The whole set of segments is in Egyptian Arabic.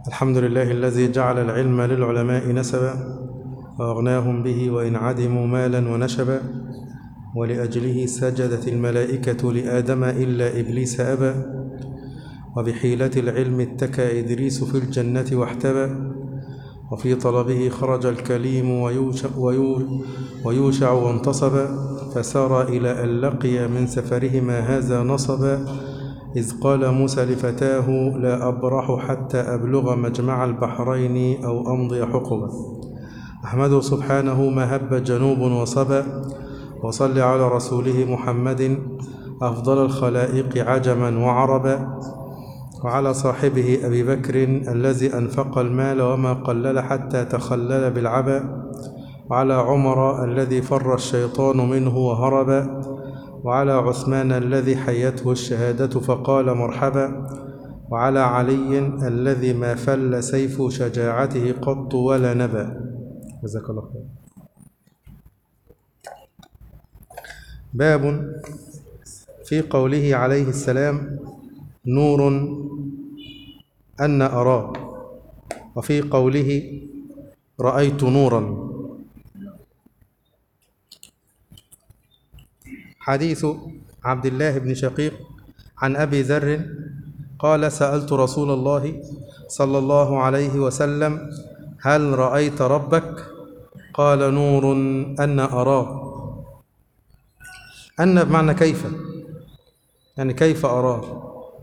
الحمد لله الذي جعل العلم للعلماء نسبا وأغناهم به وإن عدموا مالا ونشبا ولأجله سجدت الملائكة لآدم إلا إبليس أبى وبحيلة العلم اتكى إدريس في الجنة واحتبى وفي طلبه خرج الكليم ويوشع, ويوشع وانتصب فسار إلى أن لقي من سفرهما هذا نصبا إذ قال موسى لفتاه لا أبرح حتى أبلغ مجمع البحرين أو أمضي حقبا أحمده سبحانه ما هب جنوب وصبا وصل على رسوله محمد أفضل الخلائق عجما وعربا وعلى صاحبه أبي بكر الذي أنفق المال وما قلل حتى تخلل بالعبا وعلى عمر الذي فر الشيطان منه وهرب وعلى عثمان الذي حيته الشهادة فقال مرحبا وعلى علي الذي ما فل سيف شجاعته قط ولا نبا جزاك الله خير باب في قوله عليه السلام نور أن أراه وفي قوله رأيت نورا حديث عبد الله بن شقيق عن أبي ذر قال سألت رسول الله صلى الله عليه وسلم هل رأيت ربك قال نور أن أراه أن بمعنى كيف يعني كيف أراه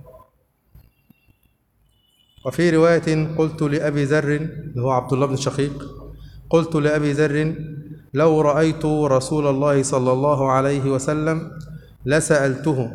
وفي رواية قلت لأبي ذر اللي هو عبد الله بن شقيق قلت لأبي ذر لو رأيت رسول الله صلى الله عليه وسلم لسألته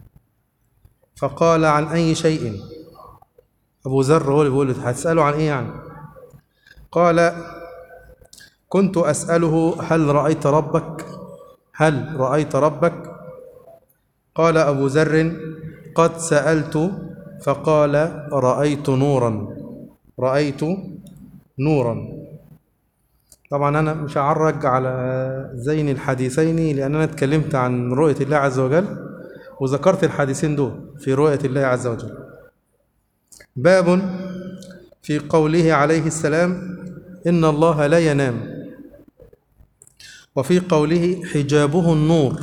فقال عن أي شيء أبو ذر هو اللي بيقول هتسأله عن إيه يعني قال كنت أسأله هل رأيت ربك هل رأيت ربك قال أبو ذر قد سألت فقال رأيت نورا رأيت نورا طبعا أنا مش هعرج على زين الحديثين لأن أنا اتكلمت عن رؤية الله عز وجل وذكرت الحديثين دول في رؤية الله عز وجل باب في قوله عليه السلام إن الله لا ينام وفي قوله حجابه النور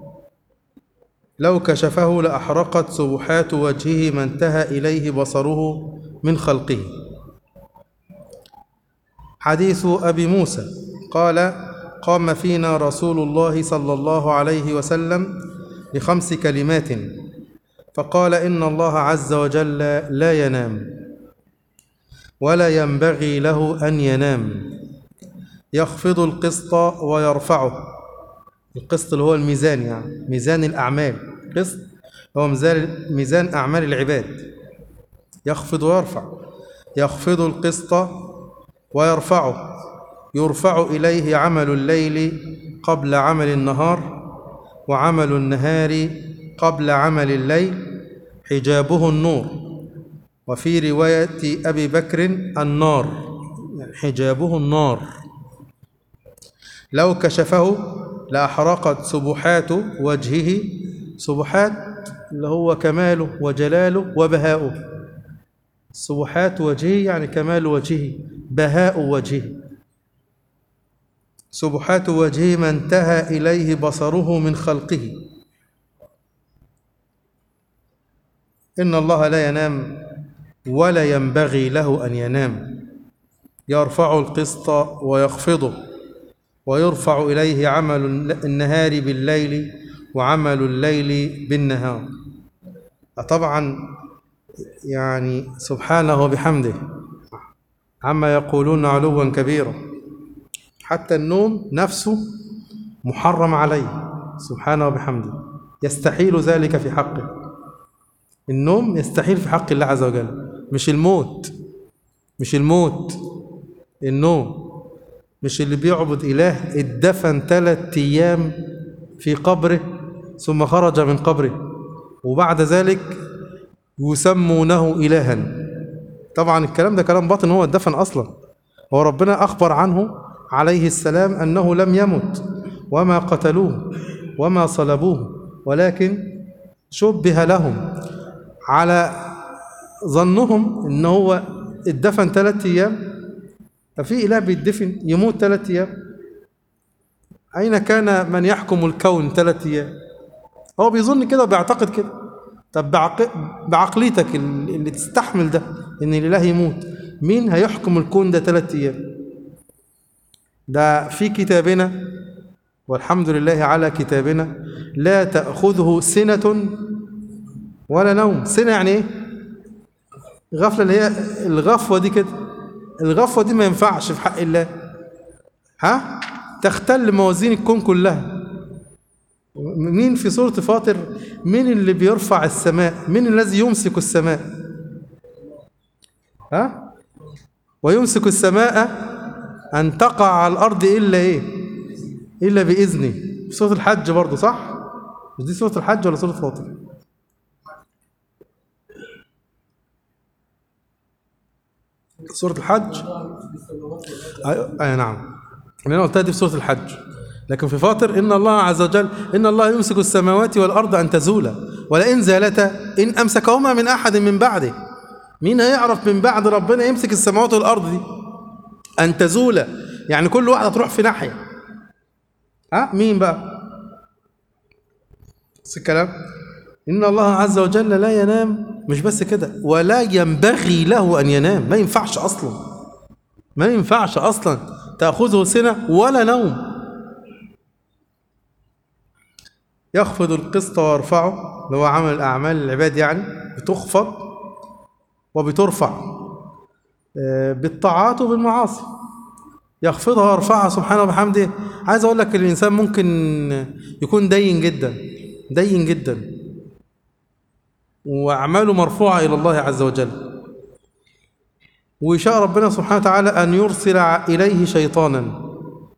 لو كشفه لأحرقت سبحات وجهه ما انتهى إليه بصره من خلقه حديث أبي موسى قال قام فينا رسول الله صلى الله عليه وسلم بخمس كلمات فقال إن الله عز وجل لا ينام ولا ينبغي له أن ينام يخفض القسط ويرفعه القسط اللي هو الميزان يعني ميزان الأعمال قسط هو ميزان ميزان أعمال العباد يخفض ويرفع يخفض القسط ويرفعه يرفع إليه عمل الليل قبل عمل النهار وعمل النهار قبل عمل الليل حجابه النور وفي رواية أبي بكر النار حجابه النار لو كشفه لأحرقت سبحات وجهه سبحات اللي هو كماله وجلاله وبهاؤه سبحات وجهه يعني كمال وجهه بهاء وجهه سبحات وجهه ما انتهى إليه بصره من خلقه إن الله لا ينام ولا ينبغي له أن ينام يرفع القسط ويخفضه ويرفع إليه عمل النهار بالليل وعمل الليل بالنهار طبعا يعني سبحانه وبحمده عما يقولون علوا كبيرا حتى النوم نفسه محرم عليه سبحانه وبحمده يستحيل ذلك في حقه النوم يستحيل في حق الله عز وجل مش الموت مش الموت النوم مش اللي بيعبد إله اتدفن ثلاث أيام في قبره ثم خرج من قبره وبعد ذلك يسمونه إلها طبعا الكلام ده كلام باطن هو اتدفن أصلا هو ربنا أخبر عنه عليه السلام أنه لم يمت وما قتلوه وما صلبوه ولكن شبه لهم على ظنهم ان هو اتدفن ثلاث ايام ففي اله بيتدفن يموت ثلاث ايام اين كان من يحكم الكون ثلاث ايام هو بيظن كده وبيعتقد كده طب بعق... بعقليتك ال- اللي تستحمل ده ان الاله يموت مين هيحكم الكون ده ثلاث ايام ده في كتابنا والحمد لله على كتابنا لا تأخذه سنة ولا نوم سنة يعني ايه غفلة اللي هي الغفوة دي كده الغفوة دي ما ينفعش في حق الله ها تختل موازين الكون كلها مين في سورة فاطر مين اللي بيرفع السماء مين الذي يمسك السماء ها ويمسك السماء أن تقع على الأرض إلا إيه إلا بإذنه في سورة الحج برضه صح مش دي سورة الحج ولا سورة فاطر سورة الحج أيوة أي نعم أنا قلتها دي في سورة الحج لكن في فاطر إن الله عز وجل إن الله يمسك السماوات والأرض أن تزولا ولئن زالتا إن أمسكهما من أحد من بعده مين هيعرف من بعد ربنا يمسك السماوات والأرض دي أن تزولا يعني كل واحدة تروح في ناحية ها مين بقى بس الكلام إن الله عز وجل لا ينام مش بس كده ولا ينبغي له أن ينام ما ينفعش أصلا ما ينفعش أصلا تأخذه سنة ولا نوم يخفض القسط ويرفعه اللي هو عمل الأعمال العباد يعني بتخفض وبترفع آه، بالطاعات وبالمعاصي يخفضها ويرفعها سبحانه وبحمده عايز اقول لك الانسان ممكن يكون دين جدا دين جدا واعماله مرفوعه الى الله عز وجل ويشاء ربنا سبحانه وتعالى ان يرسل اليه شيطانا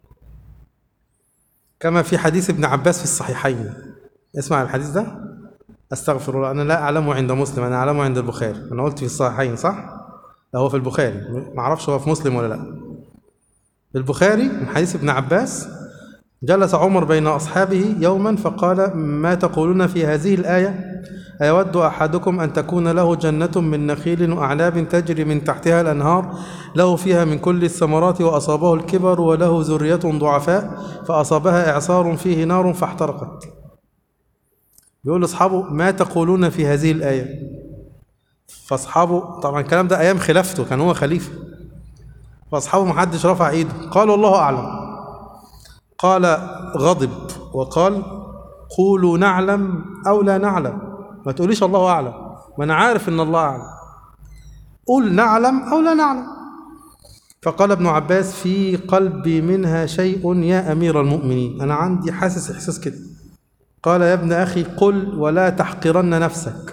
كما في حديث ابن عباس في الصحيحين اسمع الحديث ده استغفر الله انا لا اعلمه عند مسلم انا اعلمه عند البخاري انا قلت في الصحيحين صح لا هو في البخاري ما اعرفش هو في مسلم ولا لا في البخاري من حديث ابن عباس جلس عمر بين أصحابه يوما فقال ما تقولون في هذه الآية أيود أحدكم أن تكون له جنة من نخيل وأعناب تجري من تحتها الأنهار له فيها من كل الثمرات وأصابه الكبر وله ذرية ضعفاء فأصابها إعصار فيه نار فاحترقت بيقول لأصحابه ما تقولون في هذه الآية فأصحابه طبعا الكلام ده أيام خلافته كان هو خليفة فأصحابه محدش رفع إيده قالوا الله أعلم قال غضب وقال قولوا نعلم أو لا نعلم ما تقوليش الله أعلم ما أنا عارف إن الله أعلم قل نعلم أو لا نعلم فقال ابن عباس في قلبي منها شيء يا أمير المؤمنين أنا عندي حاسس إحساس كده قال يا ابن أخي قل ولا تحقرن نفسك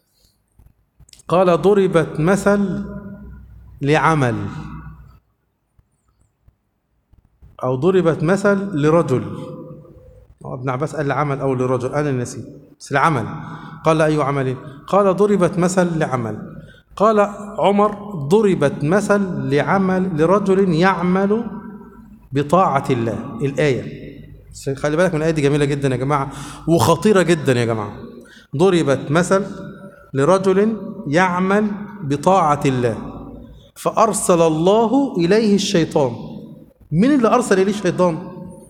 قال ضربت مثل لعمل أو ضربت مثل لرجل أو ابن عباس قال لعمل أو لرجل أنا نسيت بس لعمل قال أي عمل قال ضربت مثل لعمل قال عمر ضربت مثل لعمل لرجل يعمل بطاعة الله الآية بس خلي بالك من الآية دي جميلة جدا يا جماعة وخطيرة جدا يا جماعة ضربت مثل لرجل يعمل بطاعة الله فأرسل الله إليه الشيطان مين اللي أرسل إليه الشيطان؟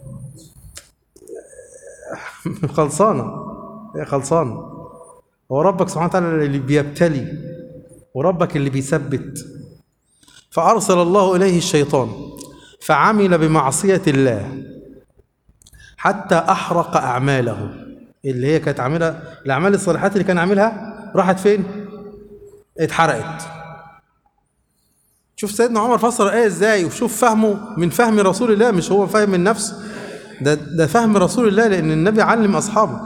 خلصانة هي خلصانة هو ربك سبحانه وتعالى اللي بيبتلي وربك اللي بيثبت فأرسل الله إليه الشيطان فعمل بمعصية الله حتى أحرق أعماله اللي هي كانت عاملها الأعمال الصالحات اللي كان عاملها راحت فين؟ اتحرقت شوف سيدنا عمر فسر الآية ازاي وشوف فهمه من فهم رسول الله مش هو فاهم من نفسه ده ده فهم رسول الله لأن النبي علم أصحابه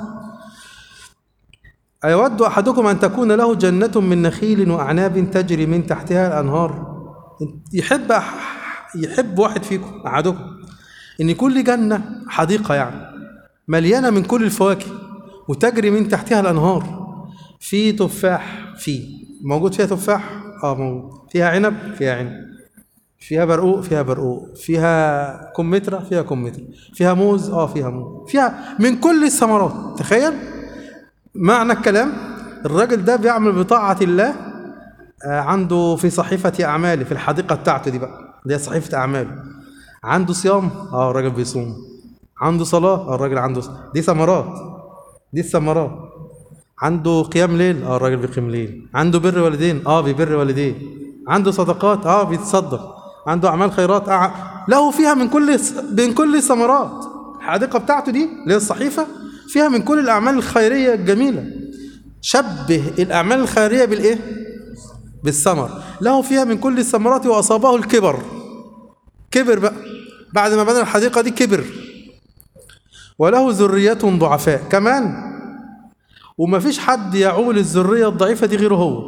أيود أحدكم أن تكون له جنة من نخيل وأعناب تجري من تحتها الأنهار يحب يحب واحد فيكم أحدكم إن يكون لي جنة حديقة يعني مليانة من كل الفواكه وتجري من تحتها الأنهار في تفاح في موجود فيها تفاح اه موجود فيها عنب فيها عنب فيها برقوق فيها برقوق فيها كمثرى فيها كمثرى فيها موز اه فيها موز فيها من كل الثمرات تخيل معنى الكلام الراجل ده بيعمل بطاعة الله آه، عنده في صحيفة أعماله في الحديقة بتاعته دي بقى اللي هي صحيفة أعماله عنده صيام اه الراجل بيصوم عنده صلاة اه الراجل عنده ص- دي ثمرات دي الثمرات عنده قيام ليل اه الراجل بيقيم ليل عنده بر والدين اه بيبر والديه عنده صدقات اه بيتصدق عنده اعمال خيرات آه له فيها من كل من كل الثمرات الحديقه بتاعته دي اللي هي الصحيفه فيها من كل الاعمال الخيريه الجميله شبه الاعمال الخيريه بالايه بالثمر له فيها من كل الثمرات واصابه الكبر كبر بقى بعد ما بنى الحديقه دي كبر وله ذريه ضعفاء كمان وما فيش حد يعول الذرية الضعيفة دي غيره هو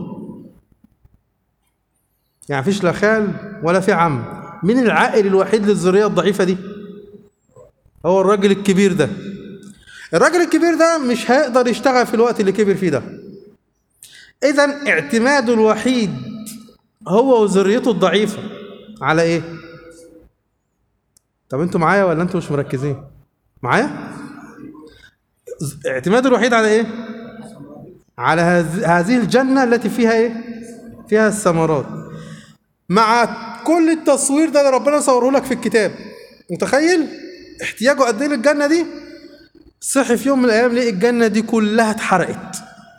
يعني فيش لا خال ولا في عم مين العائل الوحيد للذرية الضعيفة دي هو الراجل الكبير ده الراجل الكبير ده مش هيقدر يشتغل في الوقت اللي كبر فيه ده اذا اعتماده الوحيد هو وذريته الضعيفة على ايه طب انتوا معايا ولا انتوا مش مركزين معايا اعتماده الوحيد على ايه على هذ- هذه الجنة التي فيها ايه فيها الثمرات مع كل التصوير ده اللي ربنا صوره لك في الكتاب متخيل احتياجه قد ايه للجنة دي صحي في يوم من الايام لقي الجنة دي كلها اتحرقت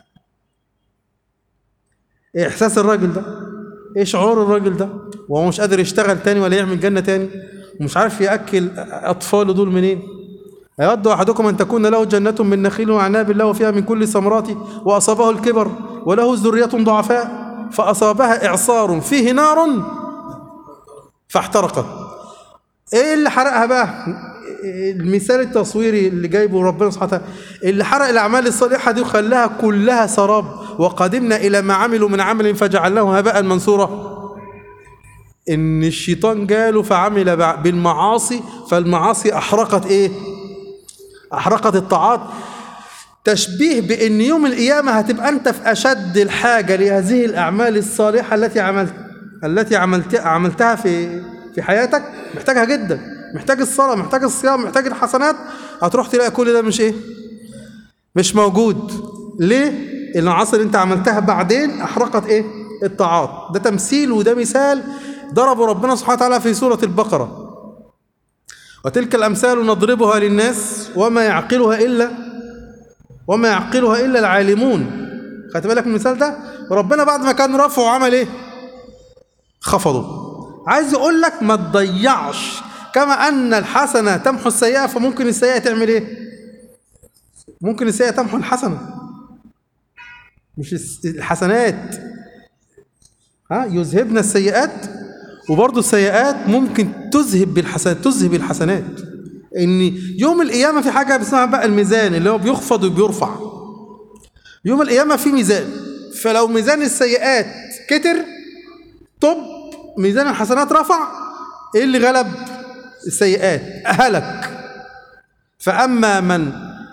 ايه احساس الراجل ده ايه شعور الراجل ده وهو مش قادر يشتغل تاني ولا يعمل جنة تاني ومش عارف يأكل أطفاله دول منين أيود أحدكم أن تكون له جنة من نخيل وعناب له فيها من كل ثمرات وأصابه الكبر وله ذرية ضعفاء فأصابها إعصار فيه نار فاحترقت إيه اللي حرقها بقى المثال التصويري اللي جايبه ربنا سبحانه وتعالى اللي حرق الأعمال الصالحة دي وخلاها كلها سراب وقدمنا إلى ما عملوا من عمل فجعلناه هباء منثورا إن الشيطان جاله فعمل بع- بالمعاصي فالمعاصي أحرقت إيه؟ أحرقت الطاعات تشبيه بأن يوم القيامة هتبقى أنت في أشد الحاجة لهذه الأعمال الصالحة التي عملت التي عملت عملتها في في حياتك محتاجها جدا محتاج الصلاة محتاج الصيام محتاج الحسنات هتروح تلاقي كل ده مش إيه؟ مش موجود ليه؟ العصر اللي أنت عملتها بعدين أحرقت إيه؟ الطاعات ده تمثيل وده مثال ضربه ربنا سبحانه وتعالى في سورة البقرة وتلك الأمثال نضربها للناس وما يعقلها إلا وما يعقلها إلا العالمون خدت بالك من المثال ده ربنا بعد ما كان رفعه عمل إيه خفضه عايز يقول لك ما تضيعش كما أن الحسنة تمحو السيئة فممكن السيئة تعمل إيه ممكن السيئة تمحو الحسنة مش الس- الحسنات ها يذهبنا السيئات وبرضه السيئات ممكن تذهب بالحسنات تذهب الحسنات ان يوم القيامه في حاجه اسمها بقى الميزان اللي هو بيخفض وبيرفع يوم القيامه في ميزان فلو ميزان السيئات كتر طب ميزان الحسنات رفع ايه اللي غلب السيئات هلك فاما من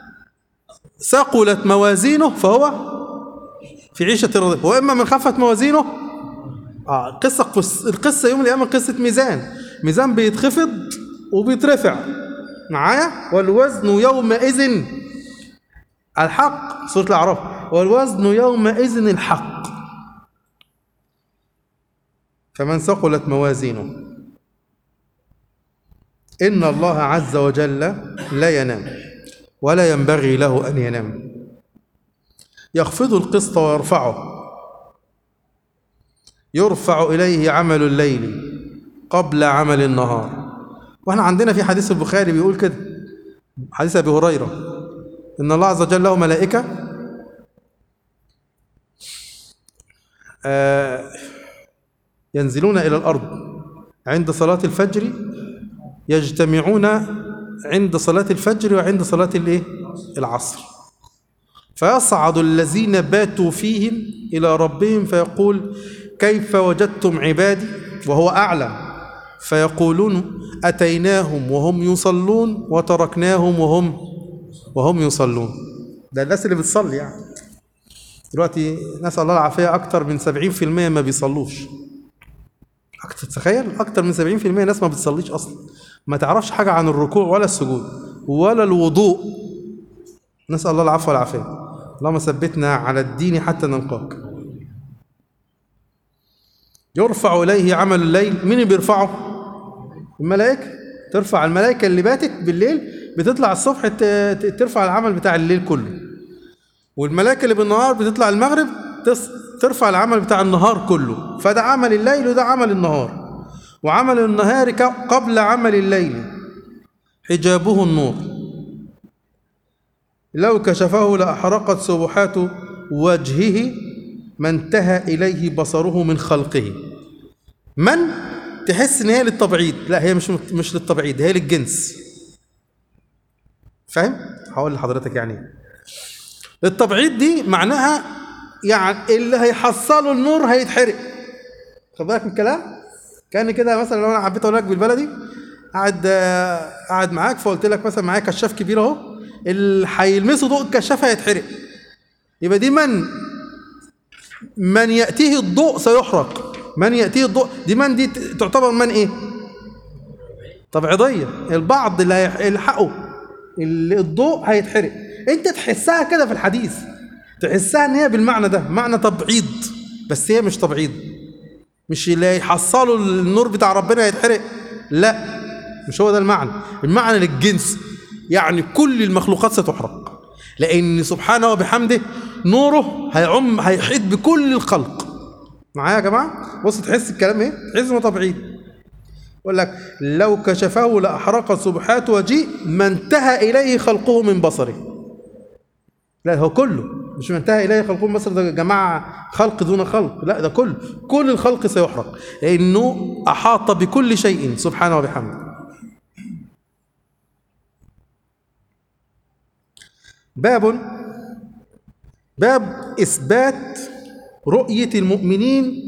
ثقلت موازينه فهو في عيشه راضيه واما من خفت موازينه اه قصه قص القصه يوم القيامه قصه ميزان ميزان بيتخفض وبيترفع معايا والوزن يومئذ الحق سوره الاعراف والوزن يومئذ الحق فمن ثقلت موازينه ان الله عز وجل لا ينام ولا ينبغي له ان ينام يخفض القسط ويرفعه يرفع إليه عمل الليل قبل عمل النهار واحنا عندنا في حديث البخاري بيقول كده حديث أبي هريرة إن الله عز وجل له ملائكة آه، ينزلون إلى الأرض عند صلاة الفجر يجتمعون عند صلاة الفجر وعند صلاة الإيه؟ العصر فيصعد الذين باتوا فيهم إلى ربهم فيقول كيف وجدتم عبادي وهو أعلم فيقولون أتيناهم وهم يصلون وتركناهم وهم وهم يصلون ده الناس اللي بتصلي يعني دلوقتي نسأل الله العافية أكتر من 70% ما بيصلوش أكتر تخيل أكتر من 70% ناس ما بتصليش أصلا ما تعرفش حاجة عن الركوع ولا السجود ولا الوضوء نسأل الله العفو والعافية اللهم ثبتنا على الدين حتى نلقاك يرفع إليه عمل الليل مين اللي بيرفعه الملائكة ترفع الملائكة اللي باتت بالليل بتطلع الصبح ت- ت- ترفع العمل بتاع الليل كله والملائكة اللي بالنهار بتطلع المغرب تص- ترفع العمل بتاع النهار كله فده عمل الليل وده عمل النهار وعمل النهار ك- قبل عمل الليل حجابه النور لو كشفه لأحرقت سبحات وجهه ما انتهى إليه بصره من خلقه من تحس ان هي للتبعيد لا هي مش مش للتبعيد هي للجنس فاهم هقول لحضرتك يعني إيه. التبعيد دي معناها يعني اللي هيحصله النور هيتحرق خد بالك من الكلام كان كده مثلا لو انا حبيت اقول لك بالبلدي قاعد آه، قاعد معاك فقلت لك مثلا معايا كشاف كبير اهو اللي هيلمسه ضوء الكشاف هيتحرق يبقى دي من من ياتيه الضوء سيحرق من ياتيه الضوء دي من دي ت- تعتبر من ايه تبعيضيه البعض اللي هيلحقوا ال- الضوء هيتحرق انت تحسها كده في الحديث تحسها ان هي بالمعنى ده معنى تبعيض بس هي مش تبعيض مش اللي يحصلوا النور بتاع ربنا يتحرق لا مش هو ده المعنى المعنى للجنس يعني كل المخلوقات ستحرق لان سبحانه وبحمده نوره هيعم هيحيط بكل الخلق معايا يا جماعه بص تحس الكلام ايه تحس انه تبعيض يقول لك لو كشفه لاحرقت سبحات وجهه ما انتهى اليه خلقه من بصره لا هو كله مش ما انتهى اليه خلقه من بصره ده يا جماعه خلق دون خلق لا ده كله كل الخلق سيحرق لانه احاط بكل شيء سبحانه وبحمده باب باب اثبات رؤيه المؤمنين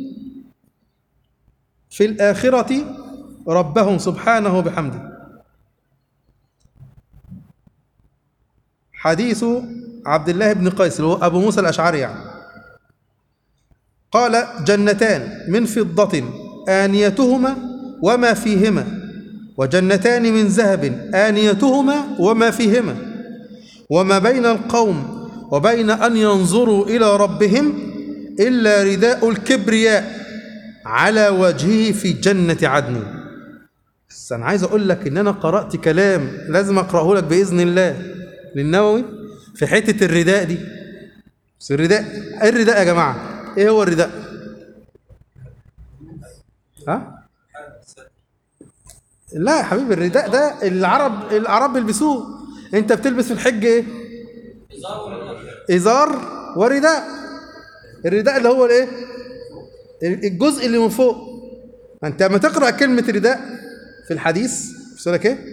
في الاخره ربهم سبحانه وبحمده حديث عبد الله بن قيس اللي هو ابو موسى الاشعري يعني قال جنتان من فضه انيتهما وما فيهما وجنتان من ذهب انيتهما وما فيهما وما بين القوم وبين ان ينظروا الى ربهم الا رداء الكبرياء على وجهه في جنه عدن بس انا عايز اقول لك ان انا قرات كلام لازم اقراه لك باذن الله للنووي في حته الرداء دي بس الرداء ايه الرداء يا جماعه ايه هو الرداء ها لا يا حبيبي الرداء ده العرب العرب بيلبسوه انت بتلبس في الحج ايه ازار ورداء الرداء اللي هو الايه الجزء اللي من فوق انت لما تقرا كلمه رداء في الحديث بيقول لك ايه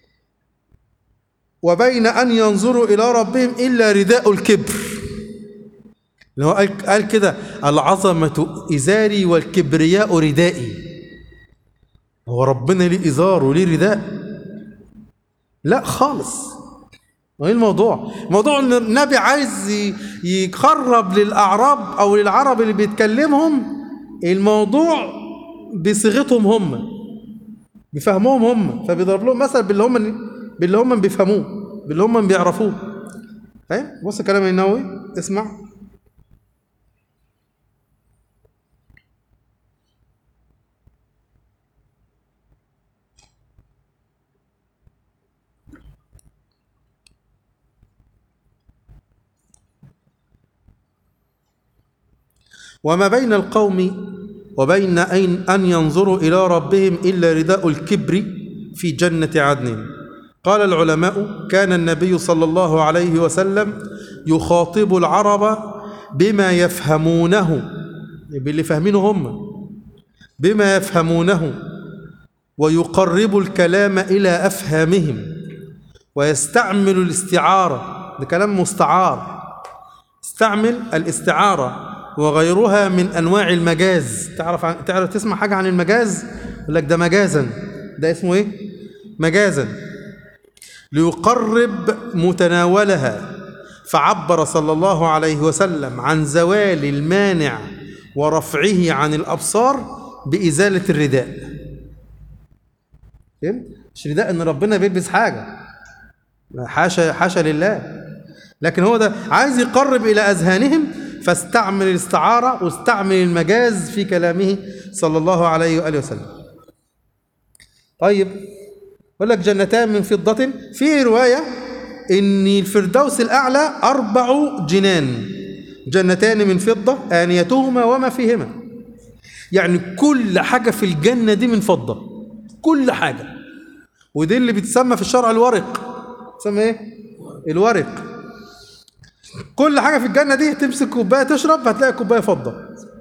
وبين ان ينظروا الى ربهم الا رداء الكبر اللي هو قال قال كده العظمه ازاري والكبرياء ردائي هو ربنا ليه ازار وليه رداء لا خالص وايه الموضوع الموضوع ان النبي عايز ي- يقرب للاعراب او للعرب اللي بيتكلمهم الموضوع بصيغتهم هم بفهمهم هم فبيضرب لهم مثل باللي هم باللي هم بيفهموه باللي هم بيعرفوه فاهم بص كلام النووي اسمع وما بين القوم وبين أن أن ينظروا إلى ربهم إلا رداء الكبر في جنة عدن قال العلماء كان النبي صلى الله عليه وسلم يخاطب العرب بما يفهمونه باللي فاهمينه هم بما يفهمونه ويقرب الكلام إلى أفهامهم ويستعمل الاستعارة ده كلام مستعار استعمل الاستعارة وغيرها من أنواع المجاز تعرف عن... تعرف تسمع حاجة عن المجاز يقول لك ده مجازا ده اسمه إيه مجازا ليقرب متناولها فعبر صلى الله عليه وسلم عن زوال المانع ورفعه عن الأبصار بإزالة الرداء فهمت؟ مش رداء إن ربنا بيلبس حاجة حاشا حاشا لله لكن هو ده عايز يقرب إلى أذهانهم فاستعمل الاستعارة واستعمل المجاز في كلامه صلى الله عليه وآله وسلم طيب يقول لك جنتان من فضة في رواية إن الفردوس الأعلى أربع جنان جنتان من فضة آنيتهما وما فيهما يعني كل حاجة في الجنة دي من فضة كل حاجة ودي اللي بتسمى في الشرع الورق تسمى ايه الورق كل حاجة في الجنة دي تمسك كوباية تشرب هتلاقي كوباية فضة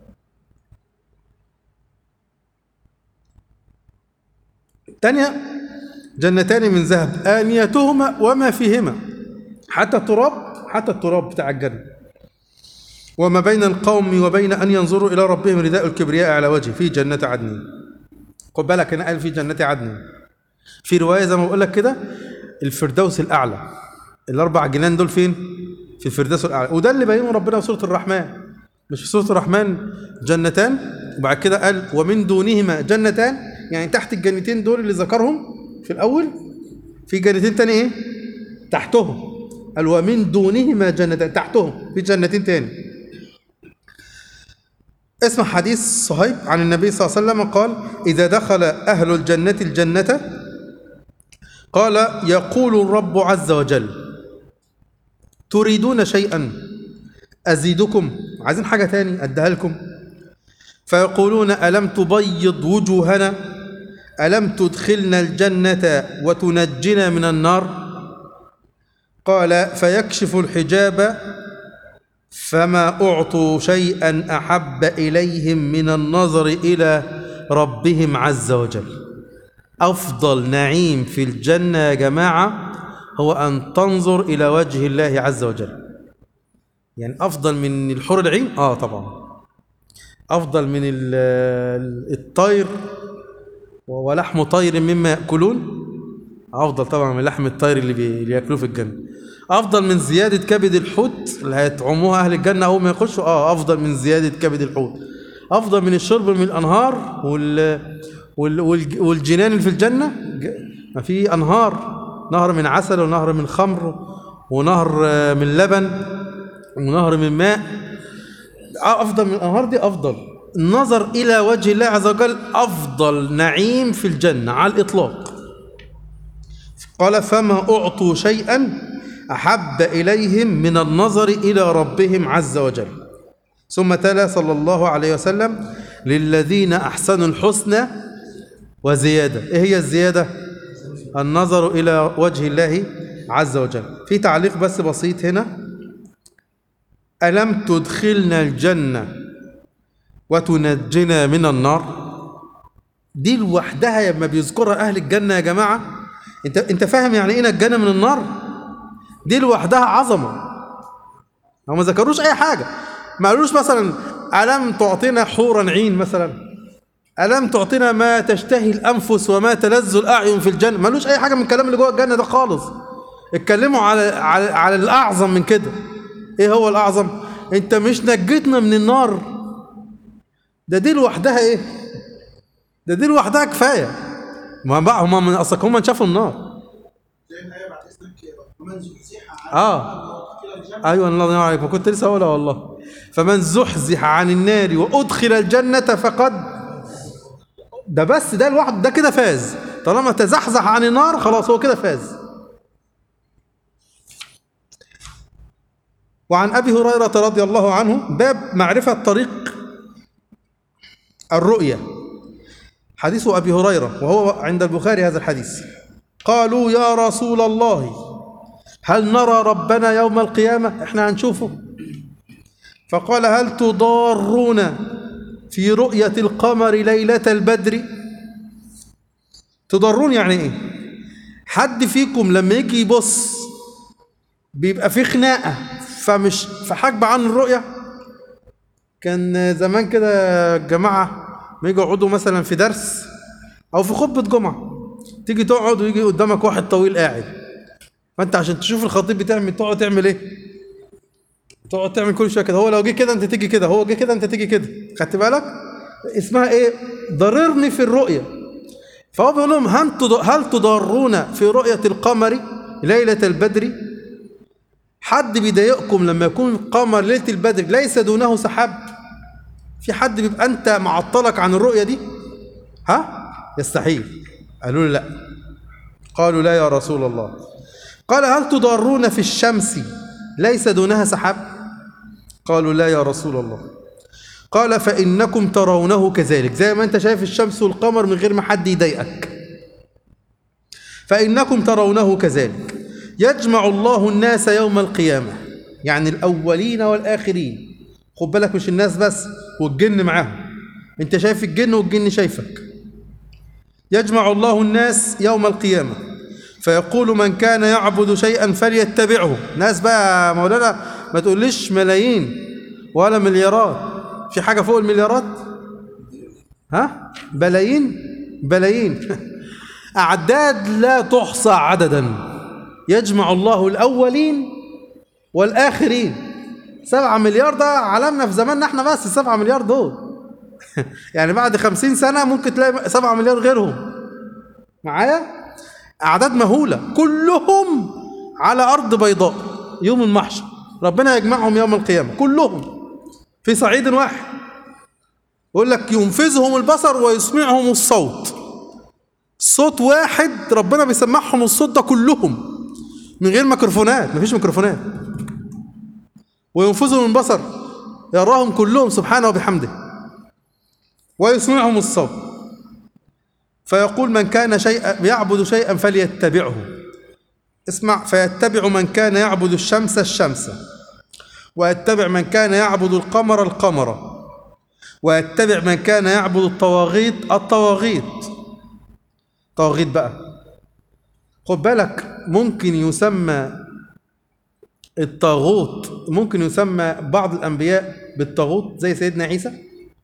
تانية جنتان من ذهب آنيتهما وما فيهما حتى التراب حتى التراب بتاع الجنة وما بين القوم وبين أن ينظروا إلى ربهم رداء الكبرياء على وجهه في جنة عدن خد بالك أنا قال في جنة عدن في رواية زي ما بقول لك كده الفردوس الأعلى الأربع جنان دول فين؟ في الفردوس الأعلى وده اللي بينه ربنا في سورة الرحمن مش في سورة الرحمن جنتان وبعد كده قال ومن دونهما جنتان يعني تحت الجنتين دول اللي ذكرهم في الأول في جنتين تاني إيه؟ تحتهم قال ومن دونهما جنتان تحتهم في جنتين تاني اسمع حديث صهيب عن النبي صلى الله عليه وسلم قال إذا دخل أهل الجنة الجنة قال يقول الرب عز وجل تريدون شيئا أزيدكم عايزين حاجة تاني أديها لكم فيقولون ألم تبيض وجوهنا ألم تدخلنا الجنة وتنجنا من النار قال فيكشف الحجاب فما أعطوا شيئا أحب إليهم من النظر إلى ربهم عز وجل أفضل نعيم في الجنة يا جماعة هو أن تنظر إلى وجه الله عز وجل يعني أفضل من الحور العين آه طبعا أفضل من ال- الطير ولحم طير مما يأكلون أفضل طبعا من لحم الطير اللي بي- اللي يأكلوه في الجنة أفضل من زيادة كبد الحوت اللي هيطعموها أهل الجنة أول ما يخشوا آه أفضل من زيادة كبد الحوت أفضل من الشرب من الأنهار وال وال وال والجنان اللي في الجنة ج- ما في أنهار نهر من عسل ونهر من خمر ونهر آه، من لبن ونهر من ماء أفضل من الأنهار دي أفضل النظر إلى وجه الله عز وجل أفضل نعيم في الجنة على الإطلاق قال فما أعطوا شيئا أحب إليهم من النظر إلى ربهم عز وجل ثم تلا صلى الله عليه وسلم للذين أحسنوا الحسنى وزيادة إيه هي الزيادة؟ النظر إلى وجه الله عز وجل في تعليق بس بسيط هنا ألم تدخلنا الجنة وتنجنا من النار دي لوحدها لما بيذكرها أهل الجنة يا جماعة أنت أنت فاهم يعني إيه نجانا من النار؟ دي لوحدها عظمة هم ما ذكروش أي حاجة ما قالوش مثلا ألم تعطينا حورا عين مثلا ألم تعطينا ما تشتهي الأنفس وما تلذ الأعين في الجنة ما قالوش أي حاجة من الكلام اللي جوه الجنة ده خالص اتكلموا على على على الأعظم من كده إيه هو الأعظم؟ أنت مش نجيتنا من النار ده دي لوحدها إيه؟ ده دي لوحدها كفاية ما بقى هم من أصلك هم شافوا النار زي الآية بعد إذنك ومن زحزح عن آه إلى الجنة ايوه الله ينور عليك ما كنت لسه هقولها والله فمن زحزح عن النار وادخل الجنه فقد ده بس ده الواحد ده كده فاز طالما تزحزح عن النار خلاص هو كده فاز وعن ابي هريره رضي الله عنه باب معرفه طريق الرؤيه حديث ابي هريره وهو عند البخاري هذا الحديث قالوا يا رسول الله هل نرى ربنا يوم القيامة احنا هنشوفه فقال هل تضارون في رؤية القمر ليلة البدر تضارون يعني ايه حد فيكم لما يجي يبص بيبقى في خناقة فمش فحجب عن الرؤية كان زمان كده جماعة ما يجوا يقعدوا مثلا في درس أو في خطبة جمعة تيجي تقعد ويجي قدامك واحد طويل قاعد فانت عشان تشوف الخطيب بتعمل تقعد تعمل ايه تقعد تعمل كل شويه كده هو لو جه كده انت تيجي كده هو جه كده انت تيجي كده خدت بالك اسمها ايه ضررني في الرؤيه فهو بيقول لهم هل تض- هل تضارون في رؤيه القمر ليله البدر حد بيضايقكم لما يكون القمر ليلة البدر ليس دونه سحاب في حد بيبقى أنت معطلك عن الرؤية دي ها يستحيل قالوا له لا قالوا لا يا رسول الله قال هل تضارون في الشمس ليس دونها سحاب قالوا لا يا رسول الله قال فإنكم ترونه كذلك زي ما أنت شايف الشمس والقمر من غير ما حد يضايقك فإنكم ترونه كذلك يجمع الله الناس يوم القيامة يعني الأولين والآخرين خد بالك مش الناس بس والجن معاهم أنت شايف الجن والجن شايفك يجمع الله الناس يوم القيامة فيقول من كان يعبد شيئا فليتبعه ناس بقى مولانا ما تقوليش ملايين ولا مليارات في حاجة فوق المليارات ها بلايين بلايين أعداد لا تحصى عددا يجمع الله الأولين والآخرين سبعة مليار ده عالمنا في زماننا احنا بس السبعة مليار دول يعني بعد خمسين سنة ممكن تلاقي سبعة مليار غيرهم معايا أعداد مهولة كلهم على أرض بيضاء يوم المحشر ربنا يجمعهم يوم القيامة كلهم في صعيد واحد يقول لك ينفذهم البصر ويسمعهم الصوت صوت واحد ربنا بيسمعهم الصوت ده كلهم من غير ميكروفونات مفيش ميكروفونات وينفذهم البصر يراهم كلهم سبحانه وبحمده ويسمعهم الصوت فيقول من كان شيئا يعبد شيئا فليتبعه اسمع فيتبع من كان يعبد الشمس الشمس ويتبع من كان يعبد القمر القمر ويتبع من كان يعبد الطواغيت الطواغيت طواغيت بقى خد بالك ممكن يسمى الطاغوت ممكن يسمى بعض الأنبياء بالطاغوت زي سيدنا عيسى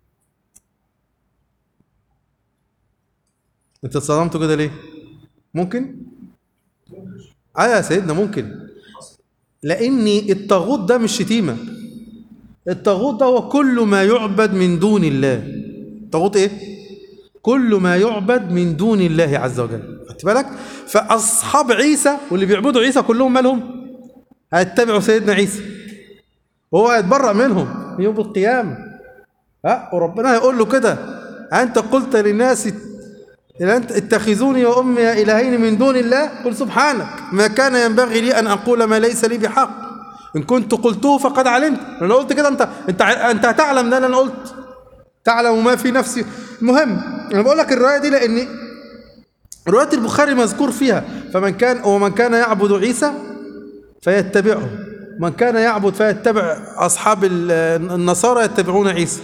انت اتصدمتوا كده ليه ممكن اه يا سيدنا ممكن لان الطاغوت ده مش شتيمه الطاغوت ده هو كل ما يعبد من دون الله الطاغوت ايه كل ما يعبد من دون الله عز وجل خدت بالك فاصحاب عيسى واللي بيعبدوا عيسى كلهم مالهم هيتبعوا سيدنا عيسى وهو هيتبرأ منهم يوم القيامه ها وربنا هيقول له كده انت قلت للناس إذا أنت اتخذوني وأمي إلهين من دون الله قل سبحانك ما كان ينبغي لي أن أقول ما ليس لي بحق إن كنت قلته فقد علمت أنا قلت كده أنت أنت أنت هتعلم ده أنا قلت تعلم ما في نفسي المهم أنا بقول لك الرواية دي لأن رواية البخاري مذكور فيها فمن كان ومن كان يعبد عيسى فيتبعه من كان يعبد فيتبع أصحاب النصارى يتبعون عيسى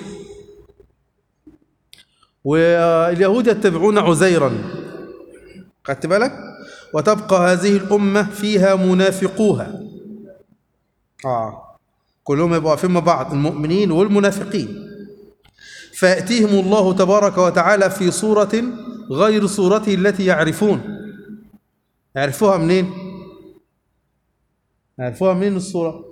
واليهود يتبعون عزيرا خدت بالك وتبقى هذه الأمة فيها منافقوها آه كلهم يبقوا واقفين مع بعض المؤمنين والمنافقين فيأتيهم الله تبارك وتعالى في صورة غير صورته التي يعرفون يعرفوها منين؟ يعرفوها منين الصورة؟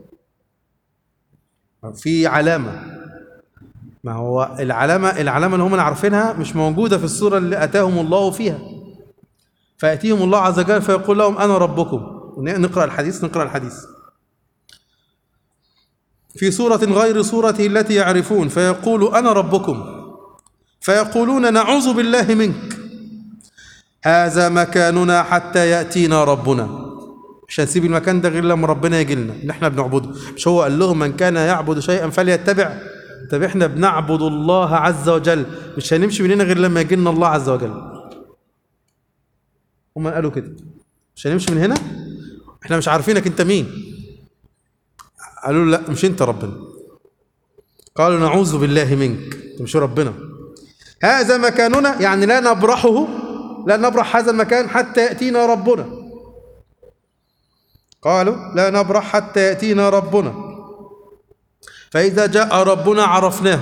في علامة ما هو العلامة العلامة اللي هم عارفينها مش موجودة في الصورة اللي أتاهم الله فيها فيأتيهم الله عز وجل فيقول لهم أنا ربكم نقرأ الحديث نقرأ الحديث في صورة غير صورته التي يعرفون فيقول أنا ربكم فيقولون نعوذ بالله منك هذا مكاننا حتى يأتينا ربنا مش هنسيب المكان ده غير لما ربنا يجي لنا اللي احنا بنعبده مش هو قال لهم من كان يعبد شيئا فليتبع طب احنا بنعبد الله عز وجل مش هنمشي من هنا غير لما يجي لنا الله عز وجل هم قالوا كده مش هنمشي من هنا احنا مش عارفينك انت مين قالوا له لا مش انت ربنا قالوا نعوذ بالله منك انت مش ربنا هذا مكاننا يعني لا نبرحه لا نبرح هذا المكان حتى يأتينا ربنا قالوا لا نبرح حتى يأتينا ربنا فإذا جاء ربنا عرفناه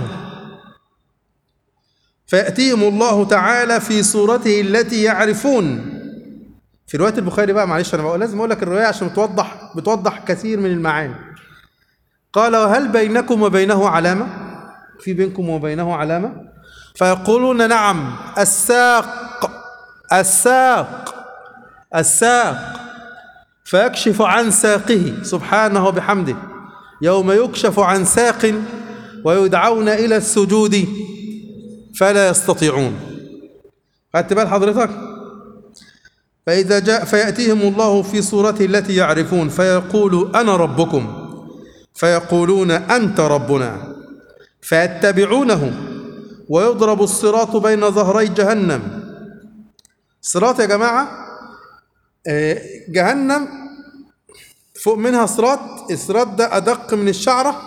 فيأتيهم الله تعالى في صورته التي يعرفون في رواية البخاري بقى معلش أنا بقول لازم أقول لك الرواية عشان بتوضح بتوضح كثير من المعاني قال وهل بينكم وبينه علامة في بينكم وبينه علامة فيقولون نعم الساق الساق الساق فيكشف عن ساقه سبحانه وبحمده يوم يكشف عن ساق ويدعون إلى السجود فلا يستطيعون خدت بال حضرتك فإذا جاء فيأتيهم الله في صورته التي يعرفون فيقول أنا ربكم فيقولون أنت ربنا فيتبعونه ويضرب الصراط بين ظهري جهنم صراط يا جماعة آه، جهنم فوق منها صراط الصراط ده أدق من الشعرة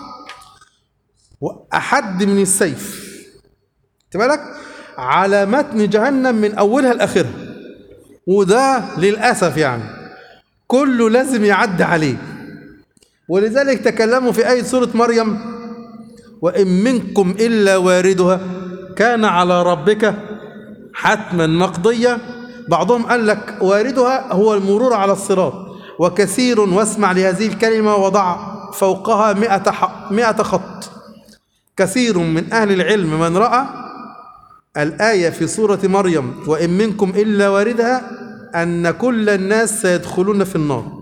وأحد من السيف خدت بالك على متن جهنم من أولها لآخرها وده للأسف يعني كله لازم يعدي عليه ولذلك تكلموا في آية سورة مريم وإن منكم إلا واردها كان على ربك حتما مقضيا بعضهم قال لك واردها هو المرور على الصراط وكثير واسمع لهذه الكلمة وضع فوقها مئة, ح- مئة خط كثير من أهل العلم من رأى الآية في سورة مريم وإن منكم إلا واردها أن كل الناس سيدخلون في النار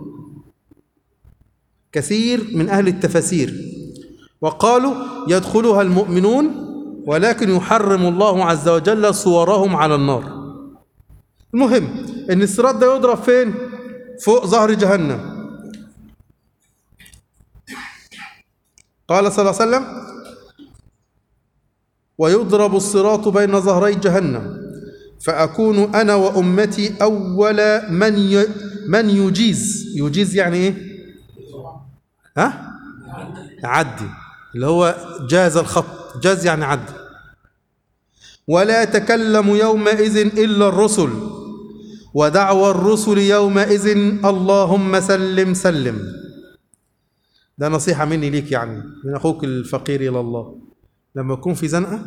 كثير من أهل التفاسير وقالوا يدخلها المؤمنون ولكن يحرم الله عز وجل صورهم على النار المهم ان الصراط ده يضرب فين فوق ظهر جهنم قال صلى الله عليه وسلم ويضرب الصراط بين ظهري جهنم فأكون أنا وأمتي أول من ي... من يجيز يجيز يعني إيه؟ ها؟ يعدي اللي هو جاز الخط جاز يعني عدي ولا يتكلم يومئذ إلا الرسل ودعوى الرسل يومئذ اللهم سلم سلم ده نصيحة مني ليك يعني من أخوك الفقير إلى الله لما تكون في زنقة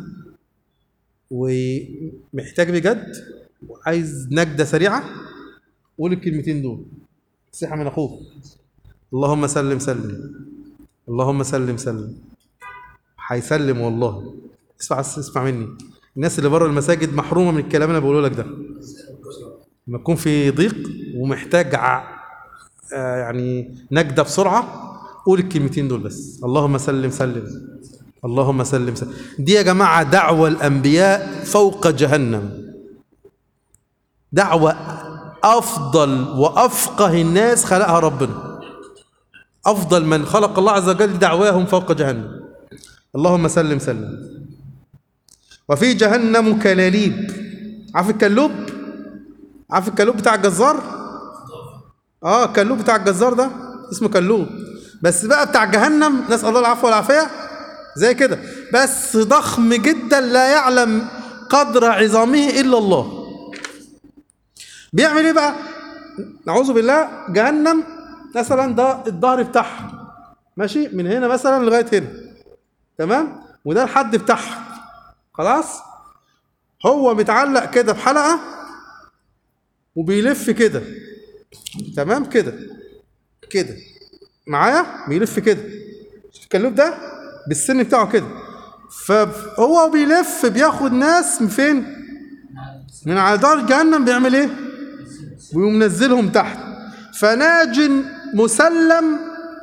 ومحتاج بجد وعايز نجدة سريعة قول الكلمتين دول نصيحة من أخوك اللهم سلم سلم اللهم سلم سلم هيسلم والله اسمع اسمع مني الناس اللي بره المساجد محرومه من الكلام اللي انا بقوله لك ده لما تكون في ضيق ومحتاج ع- آه يعني نجده بسرعه قول الكلمتين دول بس اللهم سلم سلم اللهم سلم سلم دي يا جماعه دعوه الانبياء فوق جهنم دعوه افضل وافقه الناس خلقها ربنا أفضل من خلق الله عز وجل دعواهم فوق جهنم اللهم سلم سلم وفي جهنم كلاليب عارف الكلوب عارف الكلوب بتاع الجزار اه الكلوب بتاع الجزار ده اسمه كلوب بس بقى بتاع جهنم نسأل الله العفو والعافية زي كده بس ضخم جدا لا يعلم قدر عظامه إلا الله بيعمل ايه بقى نعوذ بالله جهنم مثلا ده الظهر بتاعها ماشي من هنا مثلا لغايه هنا تمام وده الحد بتاعها خلاص هو متعلق كده بحلقه وبيلف كده تمام كده كده معايا بيلف كده شوف الكلوب ده بالسن بتاعه كده فهو بيلف بياخد ناس من فين من على دار جهنم بيعمل ايه ويقوم منزلهم تحت فناج مسلم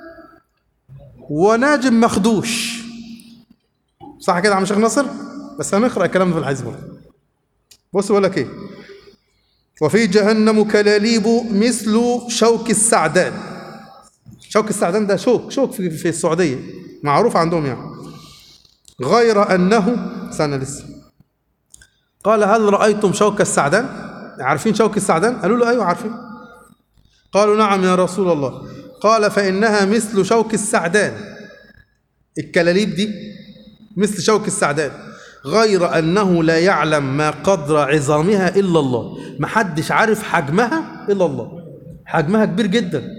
وناج مخدوش صح كده يا عم شيخ ناصر بس هنقرا الكلام ده في الحديث برضه بص بقول لك ايه وفي جهنم كلاليب مثل شوك السعدان شوك السعدان ده شوك شوك في, في السعوديه معروف عندهم يعني غير انه سنه لسه قال هل رايتم شوك السعدان عارفين شوك السعدان قالوا له ايوه عارفين قالوا نعم يا رسول الله قال فإنها مثل شوك السعدان الكلاليب دي مثل شوك السعدان غير أنه لا يعلم ما قدر عظامها إلا الله محدش عارف حجمها إلا الله حجمها كبير جدا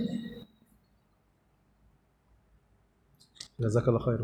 جزاك الله خير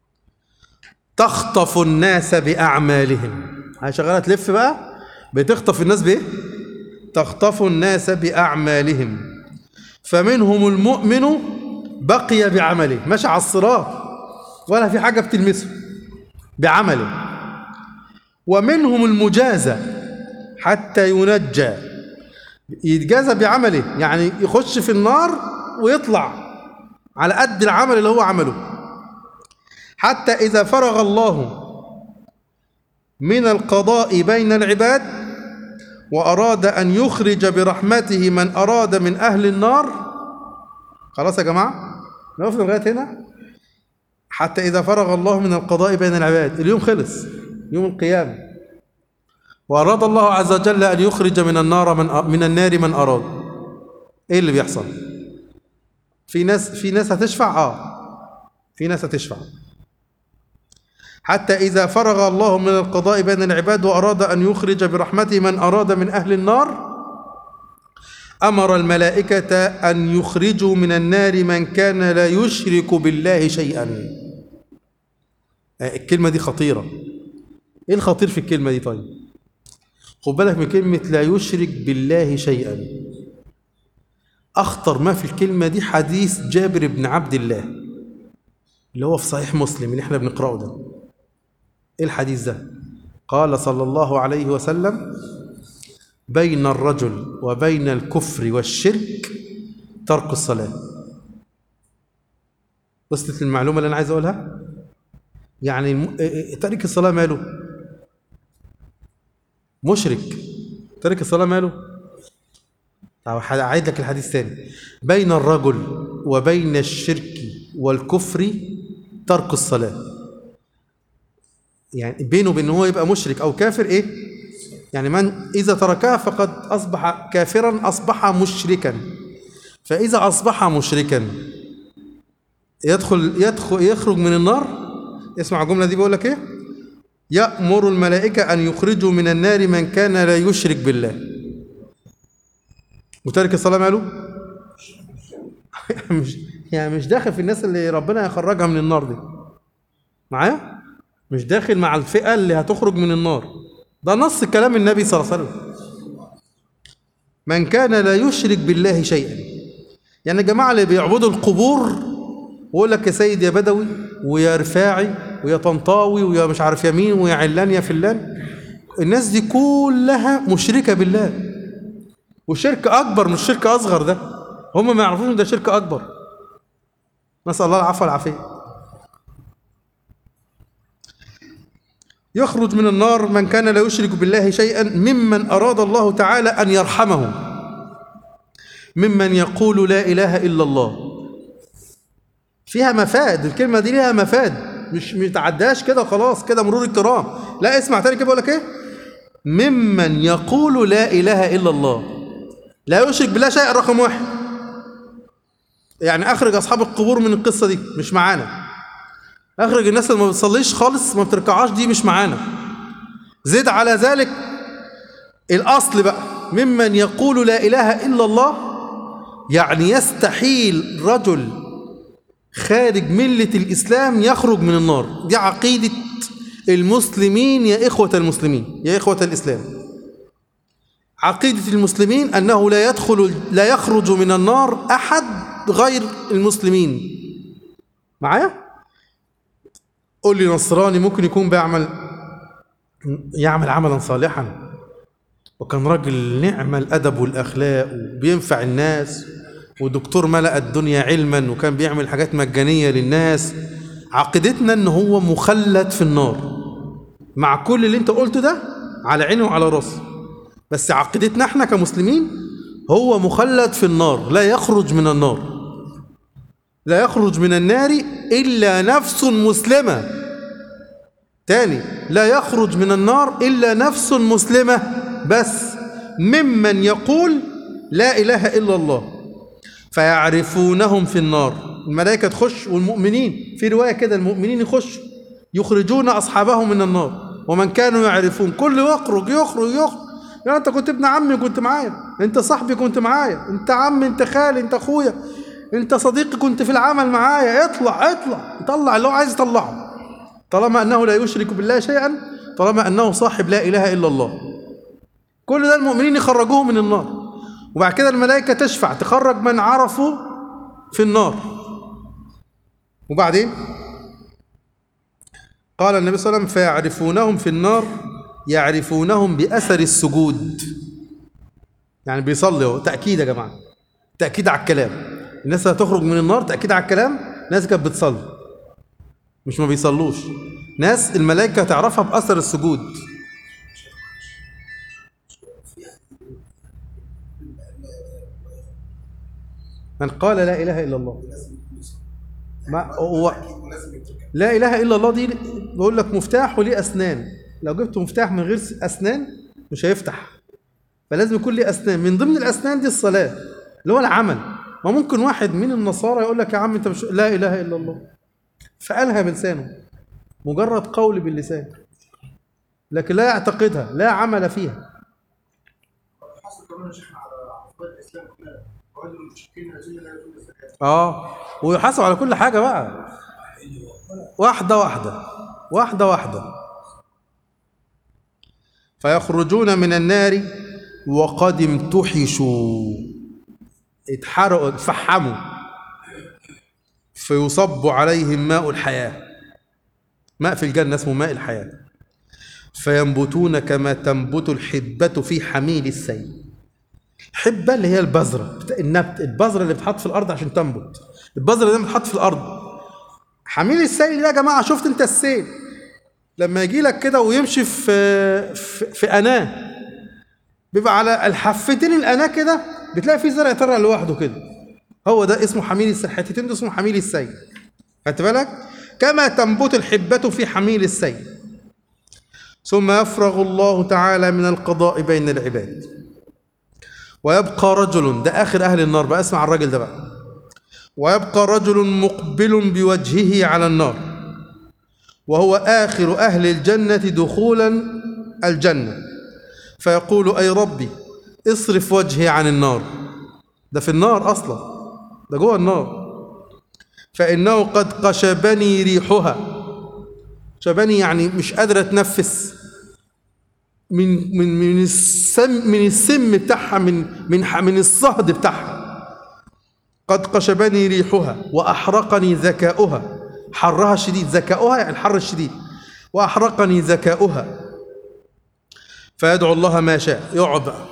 تخطف الناس بأعمالهم هي شغالة تلف بقى بتخطف الناس بإيه؟ تخطف الناس بأعمالهم فمنهم المؤمن بقي بعمله ماشي على الصراط ولا في حاجة بتلمسه بعمله ومنهم المجازى حتى ينجى يتجازى بعمله يعني يخش في النار ويطلع على قد العمل اللي هو عمله حتى إذا فرغ الله من القضاء بين العباد وأراد أن يخرج برحمته من أراد من أهل النار خلاص يا جماعة نقف لغاية هنا حتى إذا فرغ الله من القضاء بين العباد اليوم خلص يوم القيامة وأراد الله عز وجل أن يخرج من النار من من النار من أراد إيه اللي بيحصل؟ في ناس في ناس هتشفع اه في ناس هتشفع حتى إذا فرغ الله من القضاء بين العباد وأراد أن يخرج برحمته من أراد من أهل النار أمر الملائكة أن يخرجوا من النار من كان لا يشرك بالله شيئا آه، الكلمة دي خطيرة إيه الخطير في الكلمة دي طيب خد بالك من كلمة لا يشرك بالله شيئا أخطر ما في الكلمة دي حديث جابر بن عبد الله اللي هو في صحيح مسلم اللي احنا بنقرأه ده ايه الحديث ده قال صلى الله عليه وسلم بين الرجل وبين الكفر والشرك ترك الصلاة وصلت المعلومة اللي أنا عايز أقولها يعني الم- إيه- إيه- تارك الصلاة ماله مشرك تارك الصلاة ماله طب هعيد لك الحديث تاني بين الرجل وبين الشرك والكفر ترك الصلاة يعني بينه وبين هو يبقى مشرك أو كافر إيه يعني من إذا تركها فقد أصبح كافرا أصبح مشركا فإذا أصبح مشركا يدخل يدخل يخرج من النار اسمع الجملة دي بيقول لك إيه يأمر الملائكة أن يخرجوا من النار من كان لا يشرك بالله وتارك الصلاة ماله؟ مش يعني مش داخل في الناس اللي ربنا يخرجها من النار دي معايا؟ مش داخل مع الفئة اللي هتخرج من النار ده نص كلام النبي صلى الله عليه وسلم من كان لا يشرك بالله شيئا يعني يا جماعة اللي بيعبدوا القبور ويقول لك يا سيد يا بدوي ويا رفاعي ويا طنطاوي ويا مش عارف يمين ويا علان يا فلان الناس دي كلها مشركة بالله وشرك أكبر مش شرك أصغر ده هم ما يعرفوش إن ده شرك أكبر نسأل الله العفو والعافية يخرج من النار من كان لا يشرك بالله شيئا ممن أراد الله تعالى أن يرحمه ممن يقول لا إله إلا الله فيها مفاد الكلمة دي ليها مفاد مش متعداش كده خلاص كده مرور الكرام لا اسمع تاني كده بقول لك ايه ممن يقول لا إله إلا الله لا يشرك بالله شيئا رقم واحد يعني أخرج أصحاب القبور من القصة دي مش معانا أخرج الناس اللي ما بتصليش خالص ما بتركعاش دي مش معانا زد على ذلك الأصل بقى ممن يقول لا إله إلا الله يعني يستحيل رجل خارج ملة الإسلام يخرج من النار دي عقيدة المسلمين يا إخوة المسلمين يا إخوة الإسلام عقيدة المسلمين أنه لا يدخل لا يخرج من النار أحد غير المسلمين معايا؟ قول لي نصراني ممكن يكون بيعمل يعمل عملا صالحا وكان راجل نعم الأدب والأخلاق وبينفع الناس ودكتور ملأ الدنيا علما وكان بيعمل حاجات مجانية للناس عقيدتنا ان هو مخلد في النار مع كل اللي انت قلته ده على عيني وعلى راسي بس عقيدتنا احنا كمسلمين هو مخلد في النار لا يخرج من النار لا يخرج من النار إلا نفس مسلمة تاني لا يخرج من النار إلا نفس مسلمة بس ممن يقول لا إله إلا الله فيعرفونهم في النار الملائكة تخش والمؤمنين في رواية كده المؤمنين يخشوا يخرجون أصحابهم من النار ومن كانوا يعرفون كل يخرج يخرج يخرج يعني انت كنت ابن عمي كنت معايا انت صاحبي كنت معايا انت عمي انت خالي انت اخويا انت صديقي كنت في العمل معايا اطلع اطلع طلع اللي هو عايز يطلعه طالما انه لا يشرك بالله شيئا طالما انه صاحب لا اله الا الله كل ده المؤمنين يخرجوه من النار وبعد كده الملائكه تشفع تخرج من عرفوا في النار وبعدين قال النبي صلى الله عليه وسلم فيعرفونهم في النار يعرفونهم بأثر السجود يعني بيصلي هو تأكيد يا جماعة تأكيد على الكلام الناس اللي هتخرج من النار تأكيد على الكلام ناس كانت بتصلي مش ما بيصلوش ناس الملائكة تعرفها بأثر السجود من قال لا إله إلا الله ما هو ولازم يتركها لا إله إلا الله دي بقول لك مفتاح وليه أسنان لو جبت مفتاح من غير أسنان مش هيفتح فلازم يكون ليه أسنان من ضمن الأسنان دي الصلاة اللي هو العمل ما ممكن واحد من النصارى يقول لك يا عم أنت مش لا إله إلا الله فقالها بلسانه مجرد قول باللسان لكن لا يعتقدها لا عمل فيها حصل كمان يا شيخنا على افضل الاسلام كلها وقال المشركين الذين لا يؤتون الزكاه اه ويحاسب على كل حاجة بقى واحدة واحدة واحدة واحدة فيخرجون من النار وقد امتحشوا اتحرقوا اتفحموا فيصب عليهم ماء الحياة ماء في الجنة اسمه ماء الحياة فينبتون كما تنبت الحبة في حميل السيل حبة اللي هي البذرة بتا- النبت البذرة اللي بتحط في الأرض عشان تنبت البذرة دي بتحط في الأرض حميل السيل ده يا جماعة شفت أنت السيل لما يجي لك كده ويمشي في في, في أناه بيبقى على الحفتين الأناه كده بتلاقي فيه زرع طلع لوحده كده هو ده اسمه حميل السيل الحتتين دول اسمه حميل السيل خدت بالك كما تنبت الحبة في حميل السيل ثم يفرغ الله تعالى من القضاء بين العباد ويبقى رجل ده آخر أهل النار بقى اسمع الراجل ده بقى ويبقى رجل مقبل بوجهه على النار وهو آخر أهل الجنة دخولا الجنة فيقول أي ربي اصرف وجهي عن النار ده في النار أصلا ده جوه النار فإنه قد قشبني ريحها شبني يعني مش قادر أتنفس من من من السم من السم بتاعها من من ح- من الصهد بتاعها قد قشبني ريحها واحرقني ذكاؤها حرها الشديد ذكاؤها يعني الحر الشديد واحرقني ذكاؤها فيدعو الله ما شاء يقعد بقى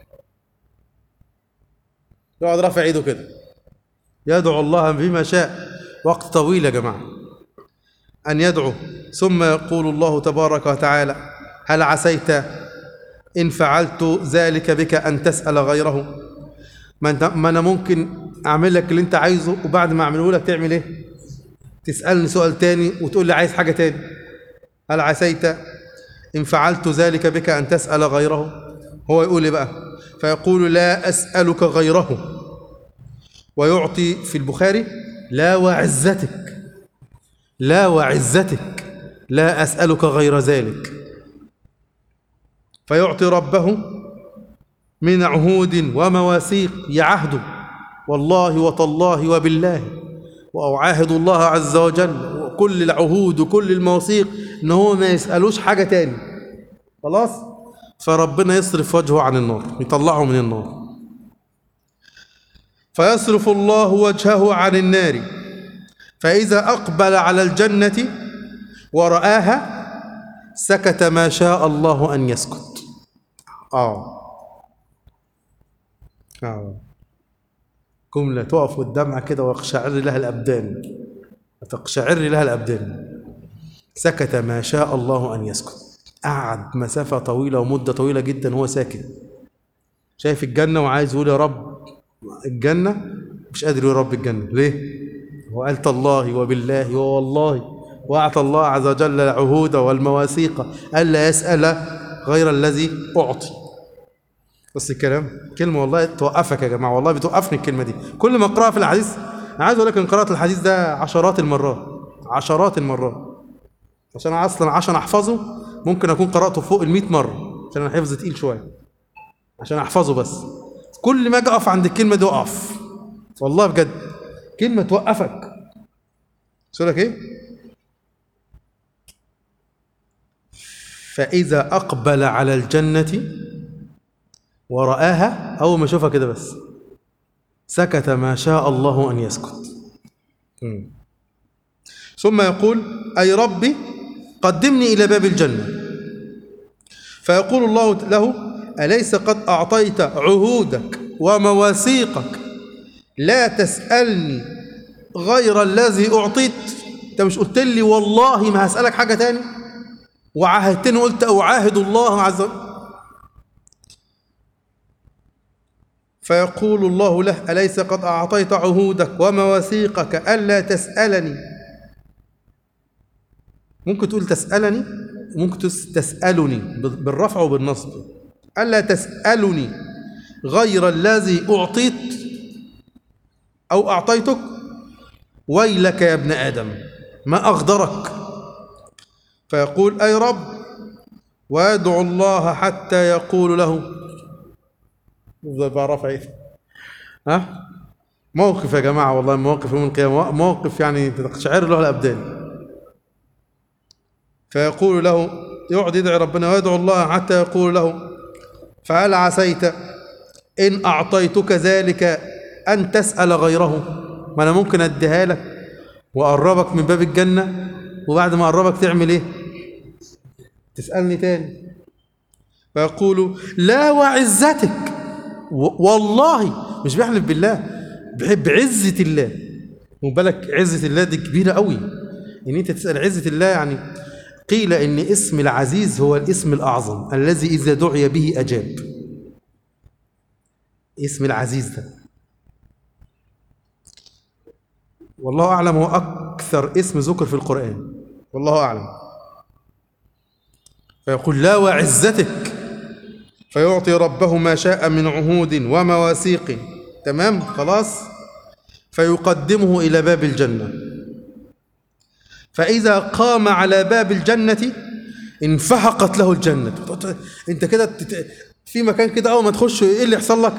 يقعد رافع ايده كده يدعو الله بما شاء وقت طويل يا جماعه أن يدعو ثم يقول الله تبارك وتعالى هل عسيت إن فعلت ذلك بك أن تسأل غيره ما, انت ما أنا ممكن أعمل لك اللي أنت عايزه وبعد ما أعمله لك تعمل إيه تسألني سؤال تاني وتقول لي عايز حاجة تاني هل عسيت إن فعلت ذلك بك أن تسأل غيره هو يقول لي بقى فيقول لا أسألك غيره ويعطي في البخاري لا وعزتك لا وعزتك لا أسألك غير ذلك فيعطي ربه من عهود ومواثيق يعهد والله وتالله وبالله وأعاهد الله عز وجل وكل العهود وكل المواثيق إن هو ما يسألوش حاجة تاني خلاص فربنا يصرف وجهه عن النار يطلعه من النار فيصرف الله وجهه عن النار فإذا أقبل على الجنة ورآها سكت ما شاء الله أن يسكت آه آه جملة تقف قدامها كده ويقشعر لها الأبدان تقشعر لها الأبدان سكت ما شاء الله أن يسكت قعد مسافة طويلة ومدة طويلة جدا وهو ساكت شايف الجنة وعايز يقول يا رب الجنة مش قادر يقول رب الجنة ليه؟ وقال تالله وبالله ووالله وأعطى الله عز وجل العهود والمواثيق ألا يسأل غير الذي أعطي بس الكلام كلمة والله توقفك يا جماعة والله بتوقفني الكلمة دي كل ما أقرأها في الحديث أنا عايز أقول لك إن قرأت الحديث ده عشرات المرات عشرات المرات عشان أنا أصلا عشان أحفظه ممكن أكون قرأته فوق المئة مرة عشان أنا حفظ تقيل شوية عشان أحفظه بس كل ما أجي أقف عند الكلمة دي أقف والله بجد كلمة توقفك سؤال لك إيه؟ فإذا أقبل على الجنة ورآها أول ما أشوفها كده بس سكت ما شاء الله أن يسكت مم. ثم يقول أي ربي قدمني إلى باب الجنة فيقول الله له أليس قد أعطيت عهودك ومواثيقك لا تسألني غير الذي أعطيت أنت مش قلت لي والله ما هسألك حاجة تاني وعاهدتني قلت أعاهد الله عز وجل فيقول الله له أليس قد أعطيت عهودك ومواثيقك ألا تسألني ممكن تقول تسألني ممكن تس- تسألني بالرفع وبالنصب ألا تسألني غير الذي أعطيت أو أعطيتك ويلك يا ابن آدم ما أغدرك فيقول أي رب ويدعو الله حتى يقول له يفضل بقى رافع ايده ها موقف يا جماعه والله مواقف يوم القيامه موقف يعني تقشعر له الابدان فيقول له يقعد يدعي ربنا ويدعو الله حتى يقول له فهل عسيت ان اعطيتك ذلك ان تسال غيره ما انا ممكن اديها لك واقربك من باب الجنه وبعد ما اقربك تعمل ايه تسالني تاني فيقول لا وعزتك و- والله مش بيحلف بالله بيحب بعزة الله وبالك عزة الله دي كبيرة قوي ان انت تسأل عزة الله يعني قيل ان اسم العزيز هو الاسم الاعظم الذي اذا دعي به اجاب اسم العزيز ده والله اعلم هو اكثر اسم ذكر في القرآن والله اعلم فيقول لا وعزتك فيعطي ربه ما شاء من عهود ومواثيق تمام خلاص فيقدمه إلى باب الجنة فإذا قام على باب الجنة انفحقت له الجنة انت كده تت- في مكان كده اول ما تخش ايه اللي يحصل لك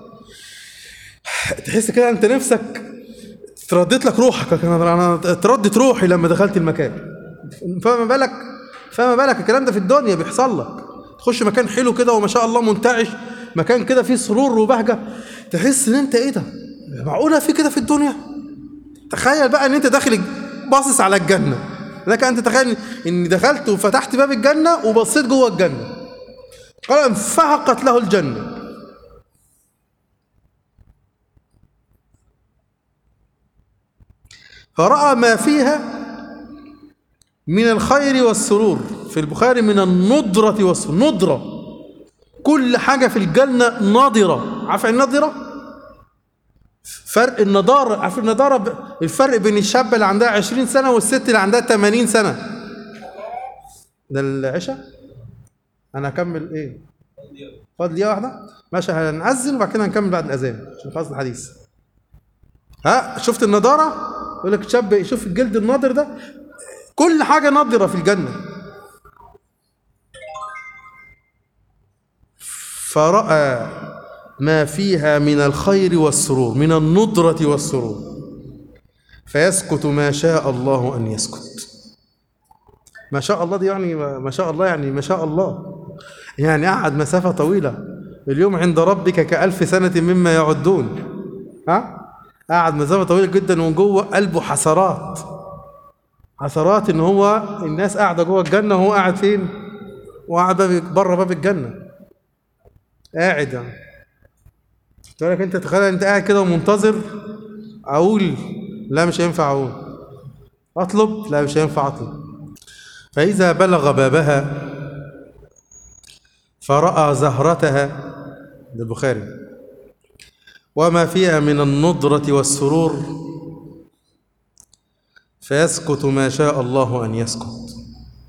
تحس كده انت نفسك تردت لك روحك انا أنا تردت روحي لما دخلت المكان فما بالك فما بالك الكلام ده في الدنيا بيحصل لك تخش مكان حلو كده وما شاء الله منتعش مكان كده فيه سرور وبهجه تحس ان انت ايه ده معقوله في كده في الدنيا تخيل بقى ان انت داخل باصص على الجنه لك انت تخيل ان دخلت وفتحت باب الجنه وبصيت جوه الجنه قال انفحقت له الجنه فرأى ما فيها من الخير والسرور في البخاري من النضرة والسرور نضرة كل حاجة في الجنة ناضرة عارف النضرة فرق النضارة عارف النضارة ب... الفرق بين الشابة اللي عندها 20 سنة والست اللي عندها 80 سنة ده العشاء أنا هكمل إيه فاضل دقيقة واحدة ماشي هنأذن وبعد كده هنكمل بعد الأذان عشان خلاص الحديث ها شفت النضارة يقول لك شاب شوف الجلد الناضر ده كل حاجة ناضرة في الجنة فرأى ما فيها من الخير والسرور من النضرة والسرور فيسكت ما شاء الله أن يسكت ما شاء الله دي يعني ما شاء الله يعني ما شاء الله يعني قعد مسافة طويلة اليوم عند ربك كألف سنة مما يعدون ها قعد مسافة طويلة جدا وجوه قلبه حسرات حسرات ان هو الناس قاعدة جوه الجنة وهو قاعد فين؟ وقاعد باب بره باب الجنة قاعد يعني تقول لك انت تخيل انت قاعد كده ومنتظر اقول لا مش هينفع اقول اطلب لا مش هينفع اطلب فاذا بلغ بابها فراى زهرتها ده البخاري وما فيها من النضره والسرور فيسكت ما شاء الله ان يسكت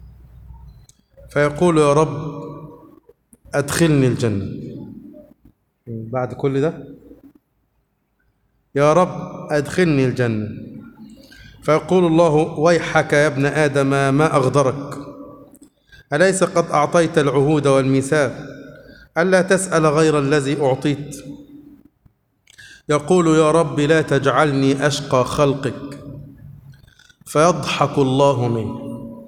فيقول يا رب ادخلني الجنه بعد كل ده يا رب أدخلني الجنة فيقول الله ويحك يا ابن آدم ما أغدرك أليس قد أعطيت العهود والميثاق ألا تسأل غير الذي أعطيت يقول يا رب لا تجعلني أشقى خلقك فيضحك الله منه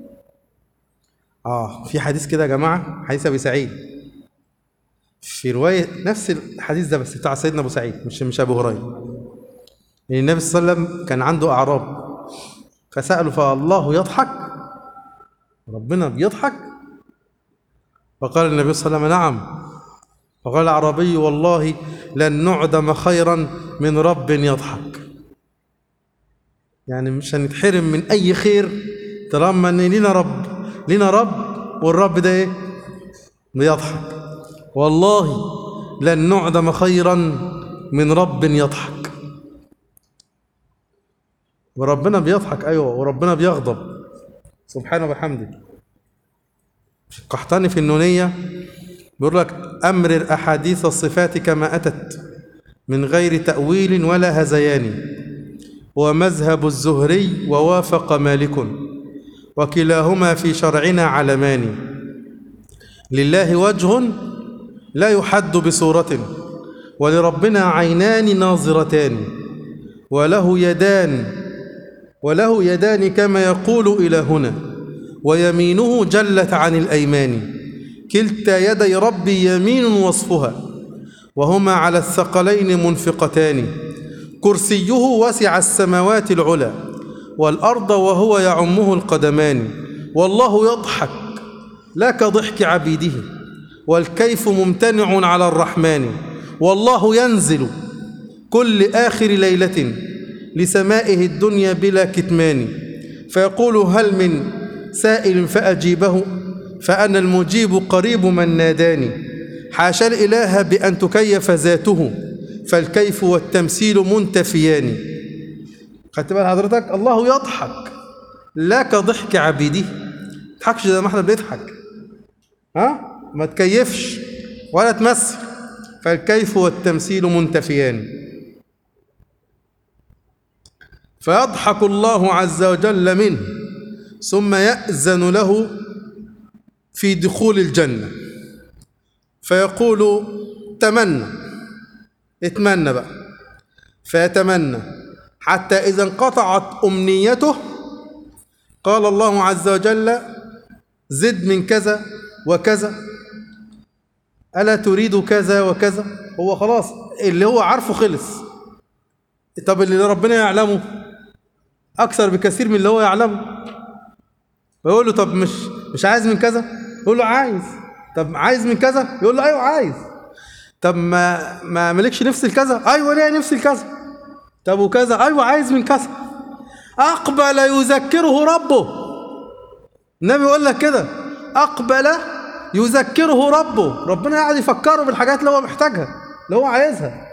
آه في حديث كده يا جماعة حديث أبي سعيد في رواية نفس الحديث ده بس بتاع سيدنا أبو سعيد مش مش أبو هريرة يعني النبي صلى الله عليه وسلم كان عنده أعراب فسأله فالله يضحك ربنا بيضحك فقال النبي صلى الله عليه وسلم نعم وقال العربي والله لن نعدم خيرا من رب يضحك يعني مش هنتحرم من أي خير طالما إن لينا رب لينا رب والرب ده إيه؟ بيضحك والله لن نعدم خيرا من رب يضحك وربنا بيضحك أيوة وربنا بيغضب سبحانه وبحمده قحطاني في النونية بيقول لك أمرر أحاديث الصفات كما أتت من غير تأويل ولا هزيان ومذهب الزهري ووافق مالك وكلاهما في شرعنا علمان لله وجه لا يحد بصورة ولربنا عينان ناظرتان وله يدان وله يدان كما يقول إلى هنا ويمينه جلت عن الأيمان كلتا يدي ربي يمين وصفها وهما على الثقلين منفقتان كرسيه وسع السماوات العلى والأرض وهو يعمه القدمان والله يضحك لا كضحك عبيده والكيف ممتنع على الرحمن والله ينزل كل آخر ليلة لسمائه الدنيا بلا كتمان فيقول هل من سائل فأجيبه فأنا المجيب قريب من ناداني حاشا الإله بأن تكيف ذاته فالكيف والتمثيل منتفيان خدت بال حضرتك الله يضحك لا كضحك عبيده تضحكش زي ما احنا بنضحك ها ما تكيفش ولا تمثل فالكيف والتمثيل منتفيان فيضحك الله عز وجل منه ثم يأذن له في دخول الجنة فيقول تمنى اتمنى بقى فيتمنى حتى إذا انقطعت أمنيته قال الله عز وجل زد من كذا وكذا ألا تريد كذا وكذا هو خلاص اللي هو عارفه خلص طب اللي ربنا يعلمه أكثر بكثير من اللي هو يعلمه فيقول له طب مش مش عايز من كذا يقول له عايز طب عايز من كذا يقول له ايوه عايز طب ما ما مالكش نفس الكذا ايوه ليه نفس الكذا طب وكذا ايوه عايز من كذا اقبل يذكره ربه النبي يقول لك كده اقبل يذكره ربه ربنا قاعد يفكره بالحاجات اللي هو محتاجها اللي هو عايزها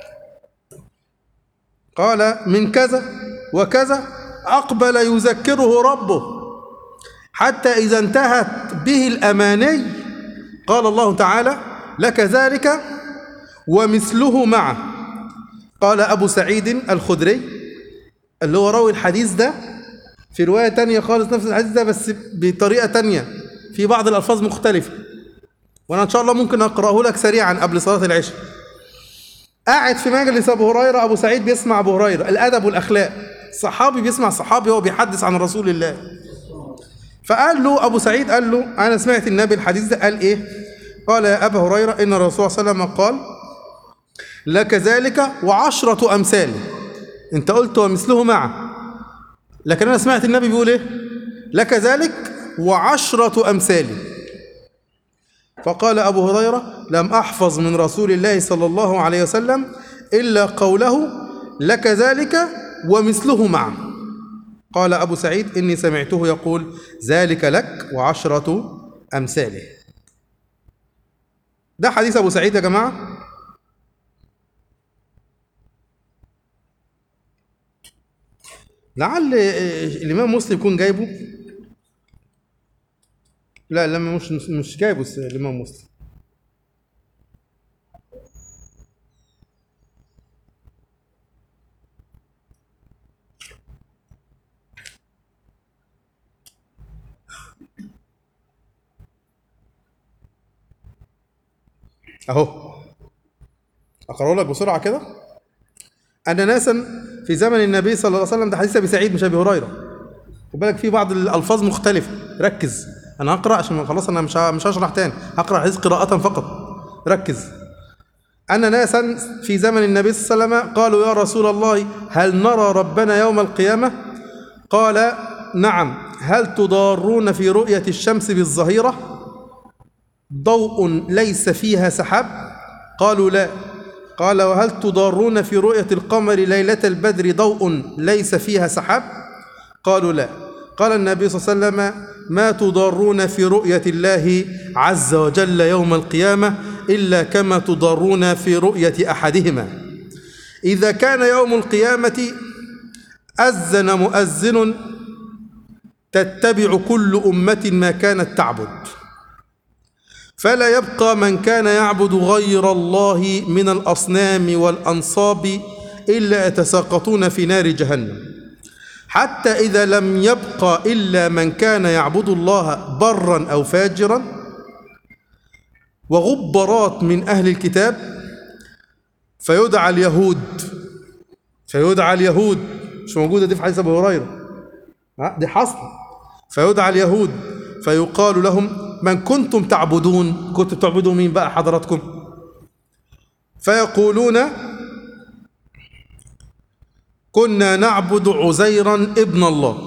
قال من كذا وكذا اقبل يذكره ربه حتى إذا انتهت به الأماني قال الله تعالى لك ذلك ومثله معه قال أبو سعيد الخدري اللي هو راوي الحديث ده في رواية تانية خالص نفس الحديث ده بس بطريقة تانية في بعض الألفاظ مختلفة وأنا إن شاء الله ممكن أقرأه لك سريعا قبل صلاة العشاء قاعد في مجلس أبو هريرة أبو سعيد بيسمع أبو هريرة الأدب والأخلاق صحابي بيسمع صحابي هو بيحدث عن رسول الله فقال له أبو سعيد قال له أنا سمعت النبي الحديث ده قال إيه قال يا أبا هريرة إن الرسول صلى الله عليه وسلم قال لك ذلك وعشرة أمثاله أنت قلت ومثله معه لكن أنا سمعت النبي بيقول إيه لك ذلك وعشرة أمثاله فقال أبو هريرة لم أحفظ من رسول الله صلى الله عليه وسلم إلا قوله لك ذلك ومثله معه قال أبو سعيد إني سمعته يقول ذلك لك وعشرة أمثاله ده حديث أبو سعيد يا جماعة لعل الإمام مسلم يكون جايبه لا لما مش مش جايبه الإمام مسلم اهو اقرأ لك بسرعه كده ان ناسا في زمن النبي صلى الله عليه وسلم ده حديث ابي سعيد مش ابي هريره خد بالك في بعض الالفاظ مختلفه ركز انا هقرا عشان خلاص انا مش مش هشرح تاني هقرا الحديث قراءه فقط ركز ان ناسا في زمن النبي صلى الله عليه وسلم قالوا يا رسول الله هل نرى ربنا يوم القيامه قال نعم هل تضارون في رؤيه الشمس بالظهيره ضوء ليس فيها سحاب قالوا لا قال وهل تضارون في رؤية القمر ليلة البدر ضوء ليس فيها سحاب قالوا لا قال النبي صلى الله عليه وسلم ما تضارون في رؤية الله عز وجل يوم القيامة إلا كما تضارون في رؤية أحدهما إذا كان يوم القيامة أذن مؤذن تتبع كل أمة ما كانت تعبد فلا يبقى من كان يعبد غير الله من الأصنام والأنصاب إلا يتساقطون في نار جهنم حتى إذا لم يبقى إلا من كان يعبد الله برا أو فاجرا وغبرات من أهل الكتاب فيدعى اليهود فيدعى اليهود مش موجودة دي في حديث أبو هريرة ها، دي حصل فيدعى اليهود فيقال لهم من كنتم تعبدون كنتم تعبدوا مين بقى حضراتكم فيقولون كنا نعبد عزيرا ابن الله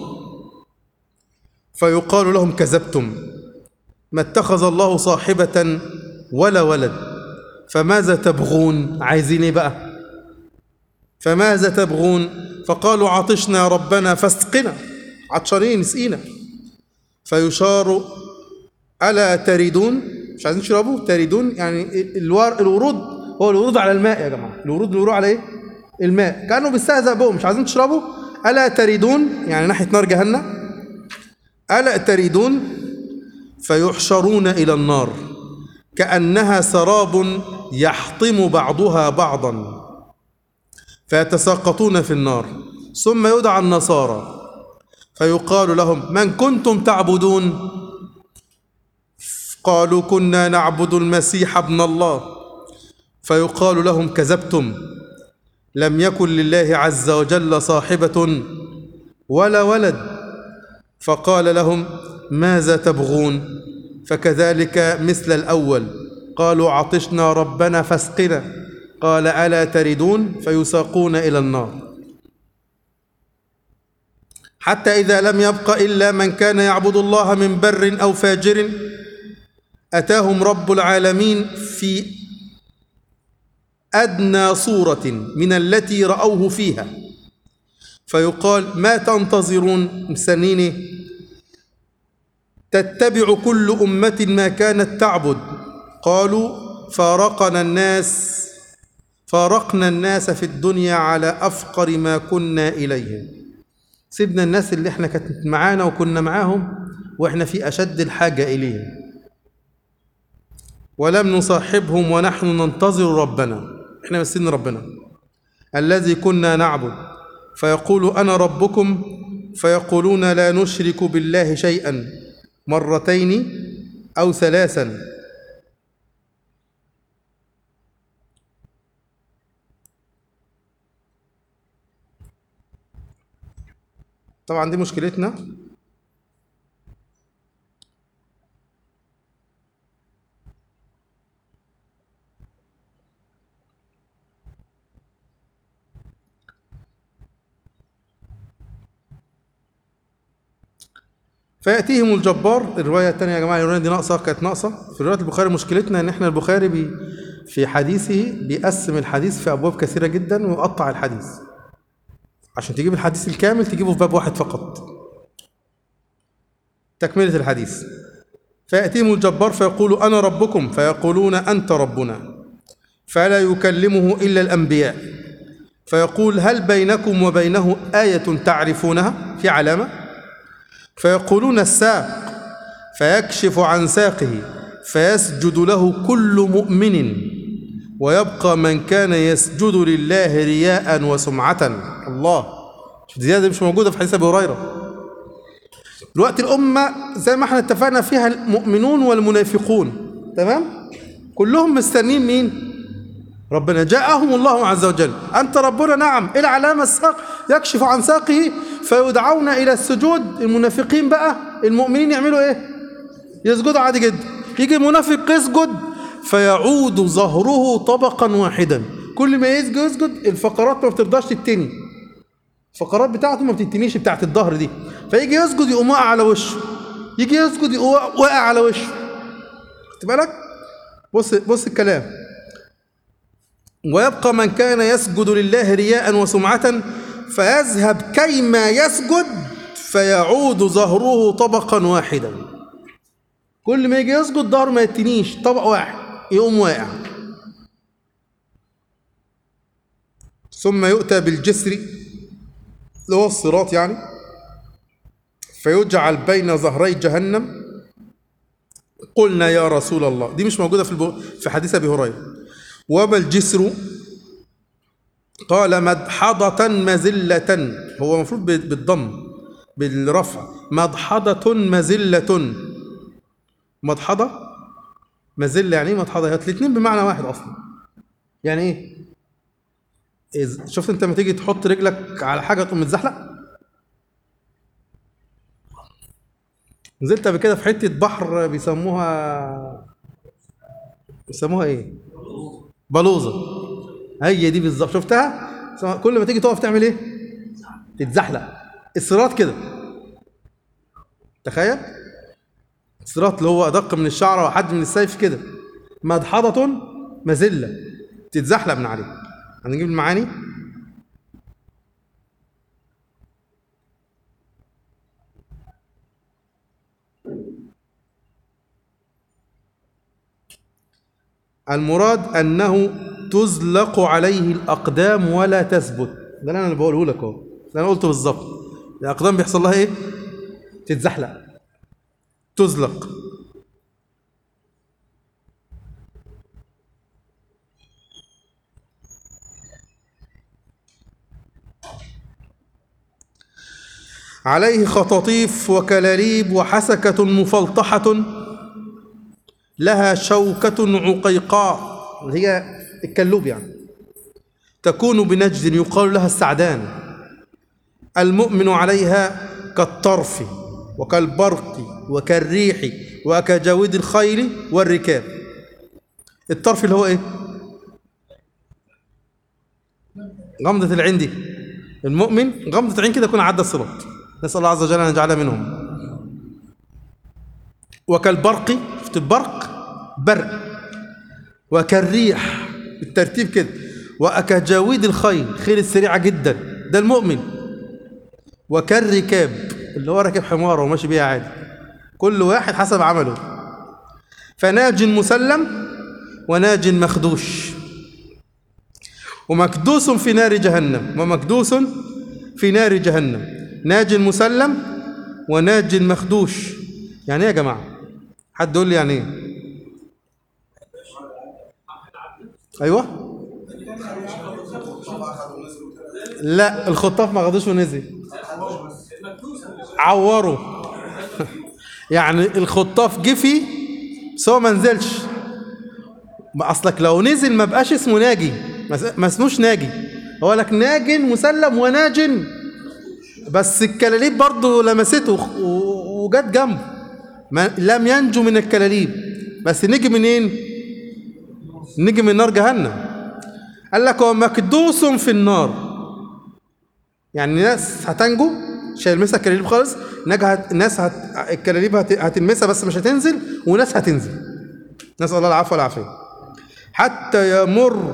فيقال لهم كذبتم ما اتخذ الله صاحبة ولا ولد فماذا تبغون عايزين ايه بقى فماذا تبغون فقالوا عطشنا يا ربنا فاسقنا عطشانين اسقينا فيشار ألا تريدون مش عايزين تشربوا تريدون يعني الور... الورود هو الورود على الماء يا جماعة الورود الورود على ايه الماء كانوا بيستهزأ بهم مش عايزين تشربوا ألا تريدون يعني ناحية نار جهنم ألا تريدون فيحشرون إلى النار كأنها سراب يحطم بعضها بعضا فيتساقطون في النار ثم يدعى النصارى فيقال لهم من كنتم تعبدون قالوا كنا نعبد المسيح ابن الله فيقال لهم كذبتم لم يكن لله عز وجل صاحبة ولا ولد فقال لهم ماذا تبغون فكذلك مثل الأول قالوا عطشنا ربنا فاسقنا قال ألا تردون فيساقون إلى النار حتى إذا لم يبق إلا من كان يعبد الله من بر أو فاجر أتاهم رب العالمين في أدنى صورة من التي رأوه فيها فيقال ما تنتظرون مستنيني تتبع كل أمة ما كانت تعبد قالوا فارقنا الناس فارقنا الناس في الدنيا على أفقر ما كنا إليه سيبنا الناس اللي احنا كانت معانا وكنا معاهم واحنا في أشد الحاجة إليهم ولم نصاحبهم ونحن ننتظر ربنا احنا مستنين ربنا الذي كنا نعبد فيقول أنا ربكم فيقولون لا نشرك بالله شيئا مرتين أو ثلاثا طبعا دي مشكلتنا فيأتيهم الجبار الرواية الثانية يا جماعة الرواية دي ناقصة كانت ناقصة في رواية البخاري مشكلتنا إن إحنا البخاري بي في حديثه بيقسم الحديث في أبواب كثيرة جدا ويقطع الحديث عشان تجيب الحديث الكامل تجيبه في باب واحد فقط تكملة الحديث فيأتيهم الجبار فيقول أنا ربكم فيقولون أنت ربنا فلا يكلمه إلا الأنبياء فيقول هل بينكم وبينه آية تعرفونها في علامة فيقولون الساق فيكشف عن ساقه فيسجد له كل مؤمن ويبقى من كان يسجد لله رياء وسمعة الله زيادة مش موجودة في حديث أبي هريرة دلوقتي الأمة زي ما احنا اتفقنا فيها المؤمنون والمنافقون تمام كلهم مستنين مين ربنا جاءهم الله عز وجل أنت ربنا نعم إلى علامة الساق يكشف عن ساقه فيدعون إلى السجود المنافقين بقى المؤمنين يعملوا إيه يسجدوا عادي جدا يجي المنافق يسجد فيعود ظهره طبقا واحدا كل ما يسجد يسجد الفقرات ما بترضاش تتني الفقرات بتاعته ما بتتنيش بتاعت الظهر دي فيجي يسجد يقوم واقع على وشه يجي يسجد يقوم واقع على وشه خدت بالك بص بص الكلام ويبقى من كان يسجد لله رياء وسمعة فيذهب كيما يسجد فيعود ظهره طبقا واحدا كل ما يجي يسجد ظهره ما يتنيش طبق واحد يقوم واقع ثم يؤتى بالجسر اللي هو الصراط يعني فيجعل بين ظهري جهنم قلنا يا رسول الله دي مش موجودة في البو... في حديث أبي هريرة وما الجسر قال مدحضة مزلة هو المفروض بال- بالضم بالرفع مدحضة مزلة مدحضة مزلة يعني ايه مدحضة هي الاثنين بمعنى واحد أصلا يعني ايه إذ- شفت انت لما تيجي تحط رجلك على حاجة تقوم متزحلق نزلت قبل كده في حتة بحر بيسموها بيسموها ايه بلوزة هي دي بالظبط شفتها سواء- كل ما تيجي تقف تعمل ايه تتزحلق الصراط كده تخيل الصراط اللي هو ادق من الشعره وحد من السيف كده مدحضة مزلة تتزحلق من عليه هنجيب المعاني المراد انه تزلق عليه الاقدام ولا تثبت ده اللي انا بقوله لك اهو ده انا قلته بالظبط الاقدام بيحصل لها ايه تتزحلق تزلق عليه خطاطيف وكلاليب وحسكة مفلطحة لها شوكة عقيقاء اللي هي الكلوب يعني تكون بنجد يقال لها السعدان المؤمن عليها كالطرف وكالبرق وكالريح وكجود الخيل والركاب الطرف اللي هو ايه غمضة العين دي المؤمن غمضة العين كده يكون عدى الصراط نسأل الله عز وجل أن يجعلنا منهم وكالبرق شفت البرق برق وكالريح بالترتيب كده وكجاويد الخيل خيل السريعة جدا ده المؤمن وكالركاب اللي هو راكب حماره وماشي بيها عادي كل واحد حسب عمله فناج مسلم وناج مخدوش ومكدوس في نار جهنم ومكدوس في نار جهنم ناج مسلم وناج مخدوش يعني ايه يا جماعه حد يقول لي يعني ايه ايوه لا الخطاف ما خدوش ونزل عوروا يعني الخطاف جه فيه بس هو ما نزلش ما اصلك لو نزل ما بقاش اسمه ناجي ما اس- ما اسموش ناجي هو لك ناج مسلم وناج بس الكلاليب برضه لمسته وخ- و- وجت جنبه ما لم ينجو من الكلاليب بس نجي منين نجي من نار جهنم قال لك هو مكدوس في النار يعني ناس هتنجو مش هيلمسها الكلاليب خالص ناس هت... ناس هت... الكلاليب هت... هتلمسها بس مش هتنزل وناس هتنزل نسأل الله العفو والعافية حتى يمر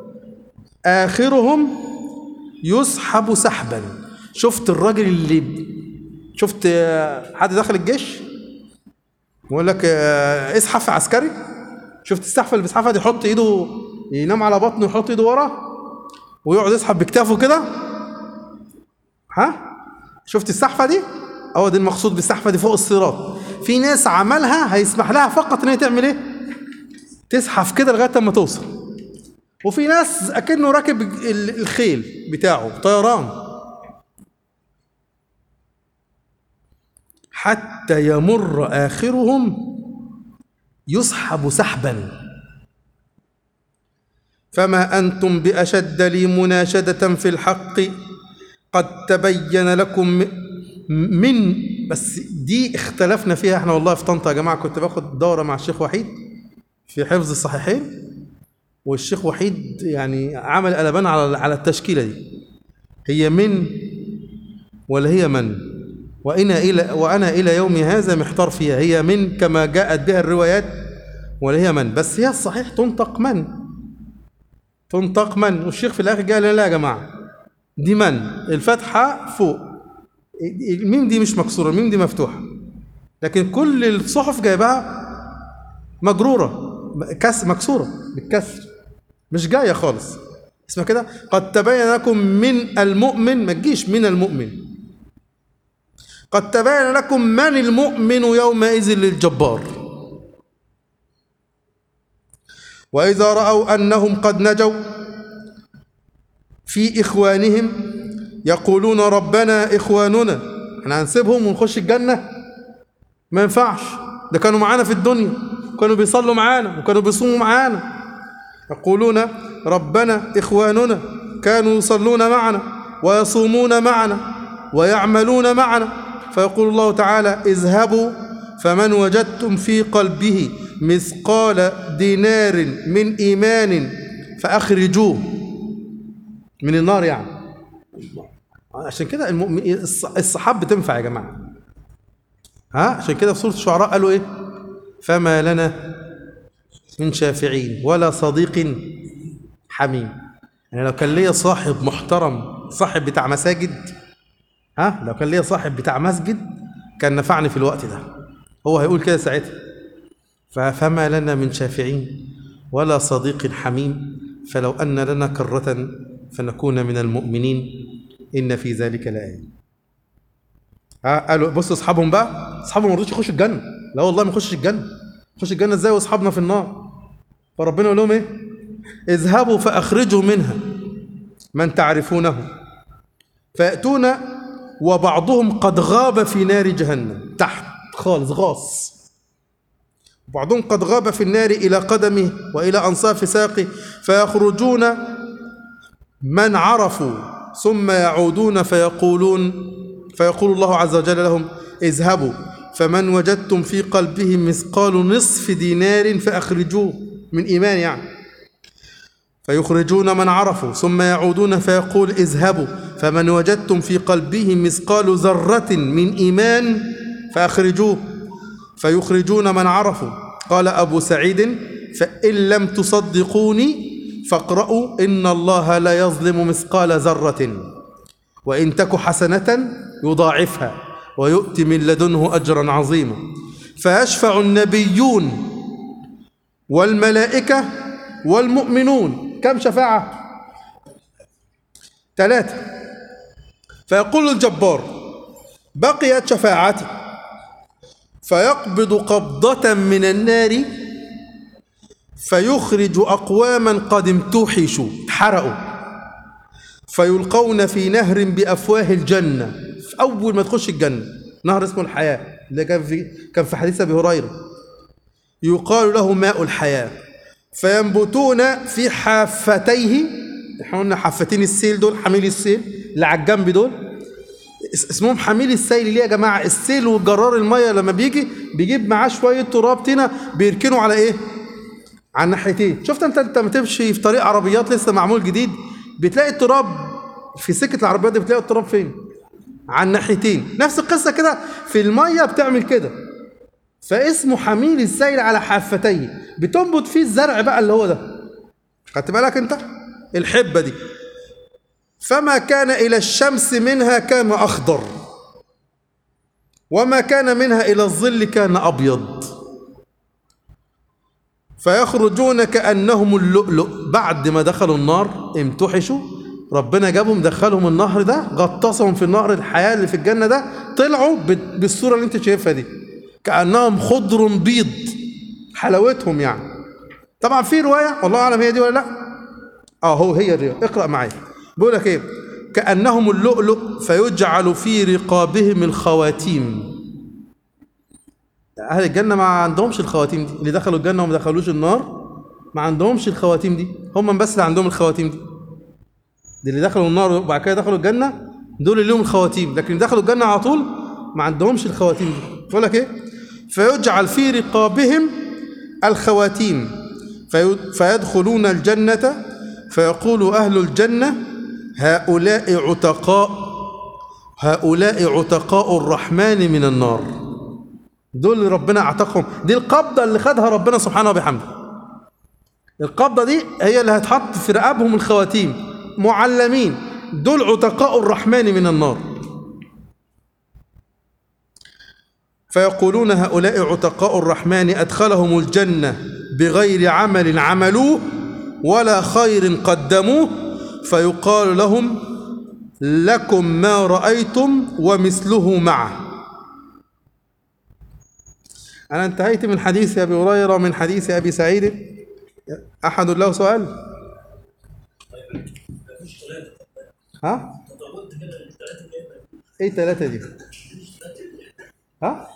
آخرهم يسحب سحبا شفت الراجل اللي شفت آه، حد دخل الجيش بيقول لك آه، اسحف عسكري شفت السحفه اللي بيسحفها دي يحط ايده ينام على بطنه ويحط ايده ورا ويقعد يسحب بكتافه كده ها شفت السحفه دي هو ده المقصود بالسحفه دي فوق الصراط في ناس عملها هيسمح لها فقط ان هي تعمل ايه تزحف كده لغايه اما توصل وفي ناس اكنه راكب ال- الخيل بتاعه طيران حتى يمر اخرهم يسحب سحبا فما انتم باشد لي مناشده في الحق قد تبين لكم م- من بس دي اختلفنا فيها احنا والله في طنطا يا جماعه كنت باخد دوره مع الشيخ وحيد في حفظ الصحيحين والشيخ وحيد يعني عمل قلبان على على التشكيله دي هي من ولا هي من وانا الى وانا الى يومي هذا محتار فيها هي من كما جاءت بها الروايات ولا هي من بس هي الصحيح تنطق من تنطق من والشيخ في الاخر قال لا يا جماعه دي من الفتحه فوق الميم دي مش مكسوره الميم دي مفتوحه لكن كل الصحف جايبها مجروره كس مكسوره بالكسر مش جايه خالص اسمها كده قد تبين لكم من المؤمن ما تجيش من المؤمن قد تبين لكم من المؤمن يومئذ للجبار وإذا رأوا أنهم قد نجوا في إخوانهم يقولون ربنا إخواننا احنا هنسيبهم ونخش الجنة ما ينفعش ده كانوا معانا في الدنيا كانوا بيصلوا معانا وكانوا بيصوموا معانا يقولون ربنا إخواننا كانوا يصلون معنا ويصومون معنا ويعملون معنا فيقول الله تعالى اذهبوا فمن وجدتم في قلبه مثقال دينار من إيمان فأخرجوه من النار يعني عشان كده المؤمن الصحاب بتنفع يا جماعة ها عشان كده في سورة الشعراء قالوا ايه فما لنا من شافعين ولا صديق حميم يعني لو كان ليا صاحب محترم صاحب بتاع مساجد ها لو كان ليا صاحب بتاع مسجد كان نفعني في الوقت ده هو هيقول كده ساعتها فما لنا من شافعين ولا صديق حميم فلو أن لنا كرة فنكون من المؤمنين إن في ذلك لآية ها قالوا بصوا أصحابهم بقى أصحابهم ما رضوش يخشوا الجنة لا والله ما يخشش الجنة يخش الجنة إزاي وأصحابنا في النار فربنا يقول لهم إيه اذهبوا فأخرجوا منها من تعرفونه فيأتون وبعضهم قد غاب في نار جهنم تحت خالص غاص بعضهم قد غاب في النار إلى قدمه وإلى أنصاف ساقه فيخرجون من عرفوا ثم يعودون فيقولون فيقول الله عز وجل لهم اذهبوا فمن وجدتم في قلبه مثقال نصف دينار فأخرجوه من إيمان يعني فيخرجون من عرفوا ثم يعودون فيقول اذهبوا فمن وجدتم في قلبه مثقال ذرة من إيمان فأخرجوه فيخرجون من عرفوا قال أبو سعيد فإن لم تصدقوني فاقرأوا إن الله لا يظلم مثقال ذرة وإن تك حسنة يضاعفها ويؤتي من لدنه أجرا عظيما فيشفع النبيون والملائكة والمؤمنون كم شفاعة ثلاثة فيقول الجبار بقيت شفاعتي فيقبض قبضة من النار فيخرج أقواما قد امتوحشوا اتحرقوا فيلقون في نهر بأفواه الجنة في أول ما تخش الجنة نهر اسمه الحياة اللي كان في كان في حديث أبي هريرة يقال له ماء الحياة فينبتون في حافتيه احنا قلنا حافتين السيل دول حميل السيل اللي على الجنب دول اسمهم حميل السيل ليه يا جماعه السيل والجرار الميه لما بيجي بيجيب معاه شويه تراب طينه بيركنوا على ايه على الناحيتين شفت انت انت ما تمشي في طريق عربيات لسه معمول جديد بتلاقي التراب في سكه العربيات دي بتلاقي التراب فين على الناحيتين نفس القصه كده في الميه بتعمل كده فاسمه حميل السيل على حافتيه بتنبت فيه الزرع بقى اللي هو ده خدت بالك انت الحبه دي فما كان إلى الشمس منها كان أخضر وما كان منها إلى الظل كان أبيض فيخرجون كأنهم اللؤلؤ بعد ما دخلوا النار امتحشوا ربنا جابهم دخلهم النهر ده غطسهم في النهر الحياة اللي في الجنة ده طلعوا بالصورة اللي انت شايفها دي كأنهم خضر بيض حلاوتهم يعني طبعا في رواية والله أعلم هي دي ولا لا اه هو هي الرواية اقرأ معايا بيقول لك ايه كأنهم اللؤلؤ فيجعل في رقابهم الخواتيم أهل الجنة ما عندهمش الخواتيم دي اللي دخلوا الجنة وما دخلوش النار ما عندهمش الخواتيم دي هم بس اللي عندهم الخواتيم دي دي اللي دخلوا النار وبعد كده دخلوا الجنة دول اللي لهم الخواتيم لكن دخلوا الجنة على طول ما عندهمش الخواتيم دي بيقول لك ايه فيجعل في رقابهم الخواتيم في فيدخلون الجنة فيقول أهل الجنة هؤلاء عتقاء هؤلاء عتقاء الرحمن من النار دول اللي ربنا اعتقهم دي القبضة اللي خدها ربنا سبحانه وبحمده القبضة دي هي اللي هتحط في رقابهم الخواتيم معلمين دول عتقاء الرحمن من النار فيقولون هؤلاء عتقاء الرحمن أدخلهم الجنة بغير عمل عملوه ولا خير قدموه فيقال لهم لكم ما رأيتم ومثله معه أنا انتهيت من حديث أبي هريرة ومن حديث أبي سعيد أحد له سؤال ها ايه ثلاثة دي ها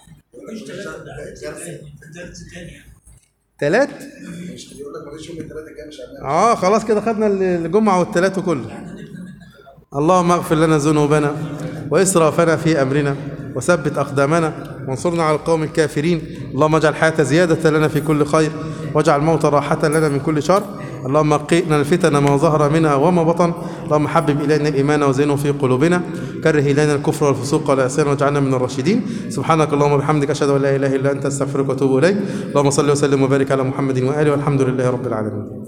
ثلاث مش بيقول لك مفيش يوم الثلاثه الجاي مش هنعمل اه خلاص كده خدنا الجمعة والثلاث كله اللهم اغفر لنا ذنوبنا وإسرافنا في أمرنا وثبت أقدامنا وانصرنا على القوم الكافرين اللهم اجعل الحياة زيادة لنا في كل خير واجعل الموت راحة لنا من كل شر اللهم قنا الفتن ما ظهر منها وما بطن اللهم حبب إلينا الإيمان وزينه في قلوبنا كره إلينا الكفر والفسوق والعصيان واجعلنا من الراشدين سبحانك اللهم وبحمدك أشهد أن لا إله إلا أنت أستغفرك وأتوب إليك اللهم صل وسلم وبارك على محمد وآله والحمد لله رب العالمين